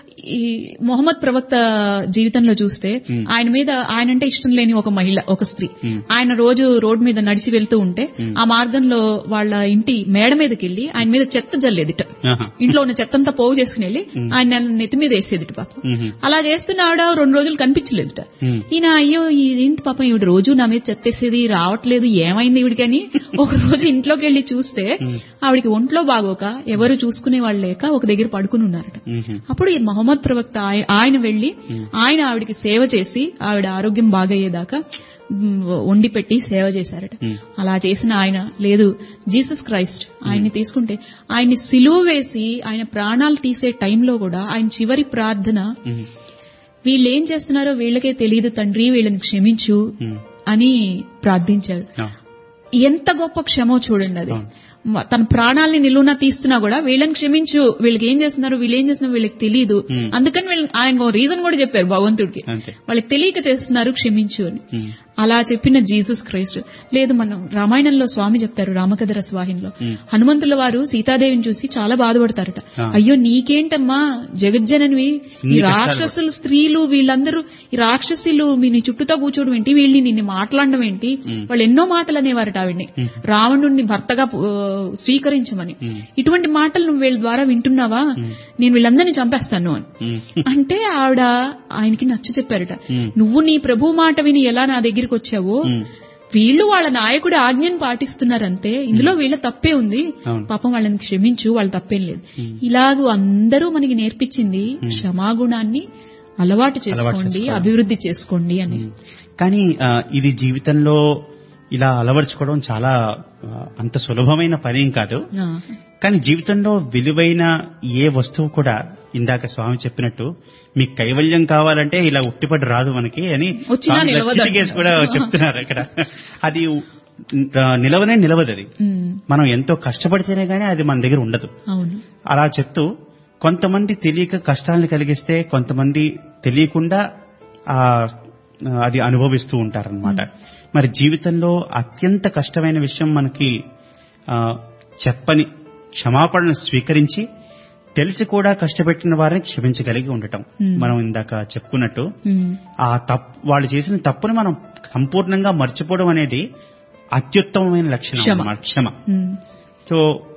ఈ మొహమ్మద్ ప్రవక్త జీవితంలో చూస్తే Hmm. ఆయన మీద ఆయనంటే ఇష్టం లేని ఒక మహిళ ఒక స్త్రీ Hmm. ఆయన రోజు రోడ్ మీద నడిచి వెళ్తూ ఉంటే Hmm. ఆ మార్గంలో వాళ్ళ ఇంటి మేడ మీదకి వెళ్లి ఆయన మీద చెత్త జల్లేదిట ఆహా. ఇంట్లో ఉన్న చెత్తంతా పోగు చేసుకుని వెళ్ళి Hmm. ఆయన నెత్తి మీద వేసేదిట పాపం ఉహు. అలా చేస్తున్న ఆవిడ రెండు రోజులు కనిపించలేదుట Hmm. ఈయన అయ్యో ఇదేంటి పాపం ఈవిడ రోజు నా మీద చెత్తేసేది రావట్లేదు ఏమైంది ఈవిడికని ఒక రోజు ఇంట్లోకి వెళ్లి చూస్తే ఆవిడికి ఒంట్లో బాగోక ఎవరు చూసుకునే వాళ్ళు లేక ఒక దగ్గర పడుకుని ఉన్నారట ఉహు. అప్పుడు ఈ మహమ్మద్ ప్రవక్త ఆయ- ఆయన వెళ్లి ఆయన ఆవిడికి సేవ చేసి ఆవిడ ఆరోగ్యం బాగయ్యేదాకా మ్, వండి పెట్టి సేవ చేశారట Hmm. అలా చేసిన ఆయన లేదు జీసస్ క్రైస్ట్ ఆయన్ని తీసుకుంటే ఆయన్ని సిలువ వేసి ఆయన ప్రాణాలు తీసే టైంలో కూడా ఆయన చివరి ప్రార్థన ఉహు. వీళ్ళు ఏం చేస్తున్నారో వీళ్ళకే తెలియదు తండ్రి వీళ్ళని క్షమించు ఉమ్. అని ప్రార్థించాడు అవును. ఎంత గొప్ప క్షమో చూడండి అది అవును. మ- తన ప్రాణాలని నిలువునా తీస్తున్నా కూడా వీళ్ళని క్షమించు వీళ్ళకి ఏం చేస్తున్నారు వీళ్ళు ఏం చేస్తున్నారు వీళ్ళకి తెలియదు Hmm. అందుకని వీళ్ళు ఆయన రీజన్ కూడా చెప్పారు భగవంతుడికి అంతే వాళ్ళకి తెలియక చేస్తున్నారు క్షమించు అని ఉమ్. అలా చెప్పిన జీసస్ క్రైస్ట్ లేదు మనం రామాయణంలో స్వామి చెప్తారు రామకథ రసవాహినిలో Hmm. హనుమంతుల వారు సీతాదేవిని చూసి చాలా బాధపడతారట Ah. అయ్యో నీకేంటమ్మా జగజ్జననివి ఈ ఇన్ని కష్టాలు రాక్షసులు స్త్రీలు వీళ్ళందరూ ఈ రాక్షసులు మీ నీ చుట్టూతో కూర్చోవడం ఏంటి వీళ్ళని నిన్ను మాట్లాడడం ఏంటి వాళ్ళు ఎన్నో మాటలు అనేవారట ఆవిడ్ని రావణుణ్ణి భర్తగా ఆ, స్వీకరించమని ఇటువంటి మాటలు నువ్వు వీళ్ళ ద్వారా వింటున్నావా నేను వీళ్ళందరినీ చంపేస్తాను అని ఉమ్. అంటే ఆవిడ ఆయనకి నచ్చ చెప్పారట Hmm. నువ్వు నీ ప్రభు మాట విని ఎలా నా దగ్గరికి వచ్చావో ఉమ్. వీళ్ళు వాళ్ళ నాయకుడి ఆజ్ఞను పాటిస్తున్నారంతే ఇందులో వీళ్ళ తప్పే ఉంది అవును. పాపం వాళ్ళని క్షమించు వాళ్ళ తప్పేం లేదు ఇలాగూ అందరూ మనకి నేర్పించింది క్షమాగుణాన్ని అలవాటు చేసుకోండి చేసుకోవడం. అభివృద్ధి చేసుకోండి అని కానీ ఆ, ఇది జీవితంలో ఇలా అలవర్చుకోవడం చాలా ఆ, అంత సులభమైన పనేం కాదు ఆ, కానీ జీవితంలో విలువైన ఏ వస్తువు కూడా ఇందాక స్వామి చెప్పినట్టు మీకు కైవల్యం కావాలంటే ఇలా ఉట్టిపడి రాదు మనకి అని వచ్చినా స్వామి నిలవదు లక్షితికేసి కూడా చెప్తున్నారు ఇక్కడ అది ఆ, నిలవనే నిలవదు అది ఉమ్, మనం ఎంతో కష్టపడితేనే గానీ అది మన దగ్గర ఉండదు అవును అలా చెప్తూ కొంతమంది తెలియక కష్టాలను కలిగిస్తే కొంతమంది తెలియకుండా ఆ అది అనుభవిస్తూ ఉంటారనమాట మరి జీవితంలో అత్యంత కష్టమైన విషయం మనకి ఆ, చెప్పని క్షమాపణను స్వీకరించి తెలిసి కూడా కష్టపెట్టిన వారిని క్షమించగలిగి ఉండటం Hmm. మనం ఇందాక చెప్పుకున్నట్టు ఉమ్, ఆ తప్పు వాళ్ళు చేసిన తప్పుని మనం సంపూర్ణంగా మర్చిపోవడం అనేది అత్యుత్తమమైన లక్షణం క్షమ. అన్నమాట క్షమ ఉమ్, సో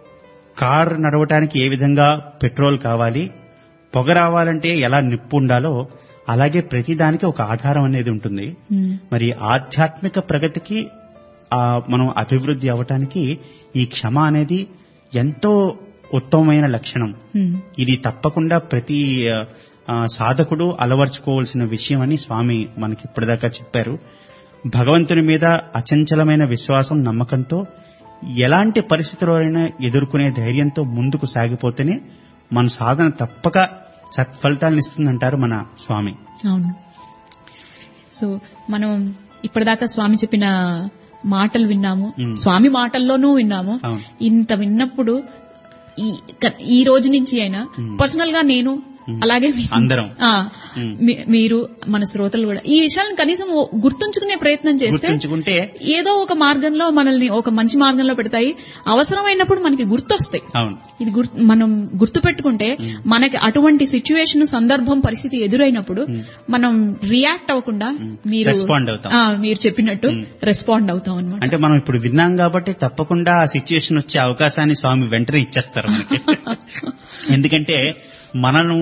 కార్ నడవటానికి ఏ విధంగా పెట్రోల్ కావాలి పొగ రావాలంటే ఎలా నిప్పు ఉండాలో అలాగే ప్రతిదానికి ఒక ఆధారం అనేది ఉంటుంది ఉమ్, మరి ఆధ్యాత్మిక ప్రగతికి ఆ మనం అభివృద్ధి అవటానికి ఈ క్షమ అనేది ఎంతో ఉత్తమమైన లక్షణం ఉమ్, ఇది తప్పకుండా ప్రతి ఆ, సాధకుడు అలవర్చుకోవాల్సిన విషయం అని స్వామి మనకి ఇప్పటిదాకా చెప్పారు భగవంతుని మీద అచంచలమైన విశ్వాసం నమ్మకంతో ఎలాంటి పరిస్థితులైనా ఎదుర్కొనే ధైర్యంతో ముందుకు సాగిపోతేనే మన సాధన తప్పక సత్ఫలితాలను ఇస్తుందంటారు మన స్వామి అవును సో మనం ఇప్పటిదాకా స్వామి చెప్పిన మాటలు విన్నాము మ్మ్. స్వామి మాటల్లోనూ విన్నాము అవును. ఇంత విన్నప్పుడు ఈ క- ఈ రోజు నుంచి అయినా మ్మ్. పర్సనల్ గా నేను మ్మ్. అలాగే మీ- అందరం. ఆ, మ్మ్. మీ- మీరు మన శ్రోతలు కూడా ఈ విషయాలను కనీసం ఓ- గుర్తుంచుకునే ప్రయత్నం చేస్తే గుర్తుంచుకుంటే ఏదో ఒక మార్గంలో మనల్ని ఒక మంచి మార్గంలో పెడతాయి అవసరమైనప్పుడు మనకి గుర్తొస్తాయి అవును ఇది గుర్- మనం గుర్తు పెట్టుకుంటే మనకి అటువంటి సిచ్యువేషన్ సందర్భం పరిస్థితి ఎదురైనప్పుడు మనం రియాక్ట్ అవ్వకుండా మీరు Respond అవుతాం. ఆ, మీరు చెప్పినట్టు రెస్పాండ్ అవుతాం అనమాట అంటే మనం ఇప్పుడు విన్నాం కాబట్టి తప్పకుండా ఆ సిచ్యుయేషన్ వచ్చే అవకాశాన్ని స్వామి వెంటనే ఇచ్చేస్తారు మనకి ఎందుకంటే మనను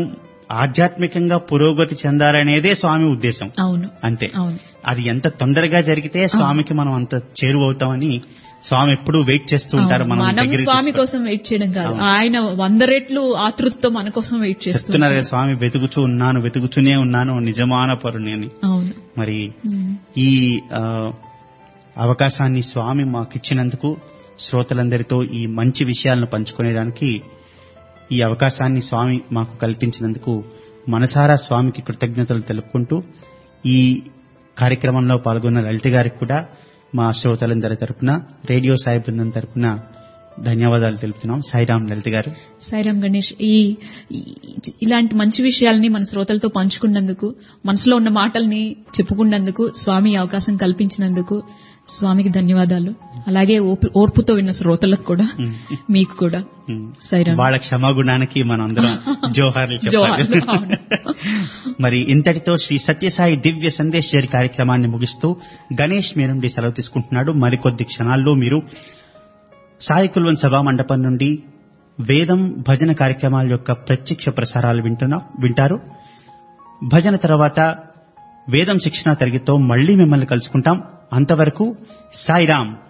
ఆధ్యాత్మికంగా పురోగతి చెందాలనేదే స్వామి ఉద్దేశం అవును అంతే అవును అది ఎంత తొందరగా జరిగితే స్వామికి మనం అంత చేరువవుతామని స్వామి ఎప్పుడూ వెయిట్ చేస్తూ ఉంటారు అవును. మనం మనం దగ్గరికి స్వామి తీసుకొని. కోసం వెయిట్ చేయడం కాదు అవును. ఆయన వంద రెట్లు ఆతృతతో మన కోసం వెయిట్ చెప్తున్నారు చేస్తున్నారు కదా స్వామి వెతుకుచూ ఉన్నాను వెతుకుతూనే ఉన్నాను నిజమాన పరుని అని అవును మరి ఉమ్. ఈ ఆ, అవకాశాన్ని స్వామి మాకు ఇచ్చినందుకు శ్రోతలందరితో ఈ మంచి విషయాలను పంచుకునేదానికి ఈ అవకాశాన్ని స్వామి మాకు కల్పించినందుకు మనసారా స్వామికి కృతజ్ఞతలు తెలుపుకుంటూ ఈ కార్యక్రమంలో పాల్గొన్న లలిత గారికి కూడా మా శ్రోతలందరి తరపున రేడియో సాయి బృందం తరపున ధన్యవాదాలు తెలుపుతున్నాం సాయిరాం లలిత గారు సాయిరామ్ గణేష్ ఈ ఈ- ఇలాంటి మంచి విషయాల్ని మన శ్రోతలతో పంచుకున్నందుకు మనసులో ఉన్న మాటల్ని చెప్పుకున్నందుకు స్వామి ఈ అవకాశం కల్పించినందుకు స్వామికి ధన్యవాదాలు అలాగే ఓపు- ఓర్పుతో విన్న శ్రోతలకు కూడా మీకు కూడా ఉమ్. సాయిరామ్ వాళ్ళ క్షమాగుణానికి మనం అందరం జోహార్లు చెప్పాలి జోహార్లు, అవును. మరి ఇంతటితో శ్రీ సత్యసాయి దివ్య సందేశ్ జరి కార్యక్రమాన్ని ముగిస్తూ గణేష్ మీ నుండి సెలవు తీసుకుంటున్నాడు మరికొద్ది క్షణాల్లో మీరు సాయి కుల్వన్ సభా మండపం నుండి వేదం భజన కార్యక్రమాల యొక్క ప్రత్యక్ష ప్రసారాలు వింటున్నా వింటారు భజన తర్వాత వేదం శిక్షణ తరగతితో మళ్ళీ మిమ్మల్ని కలుసుకుంటాం అంతవరకు సాయిరామ్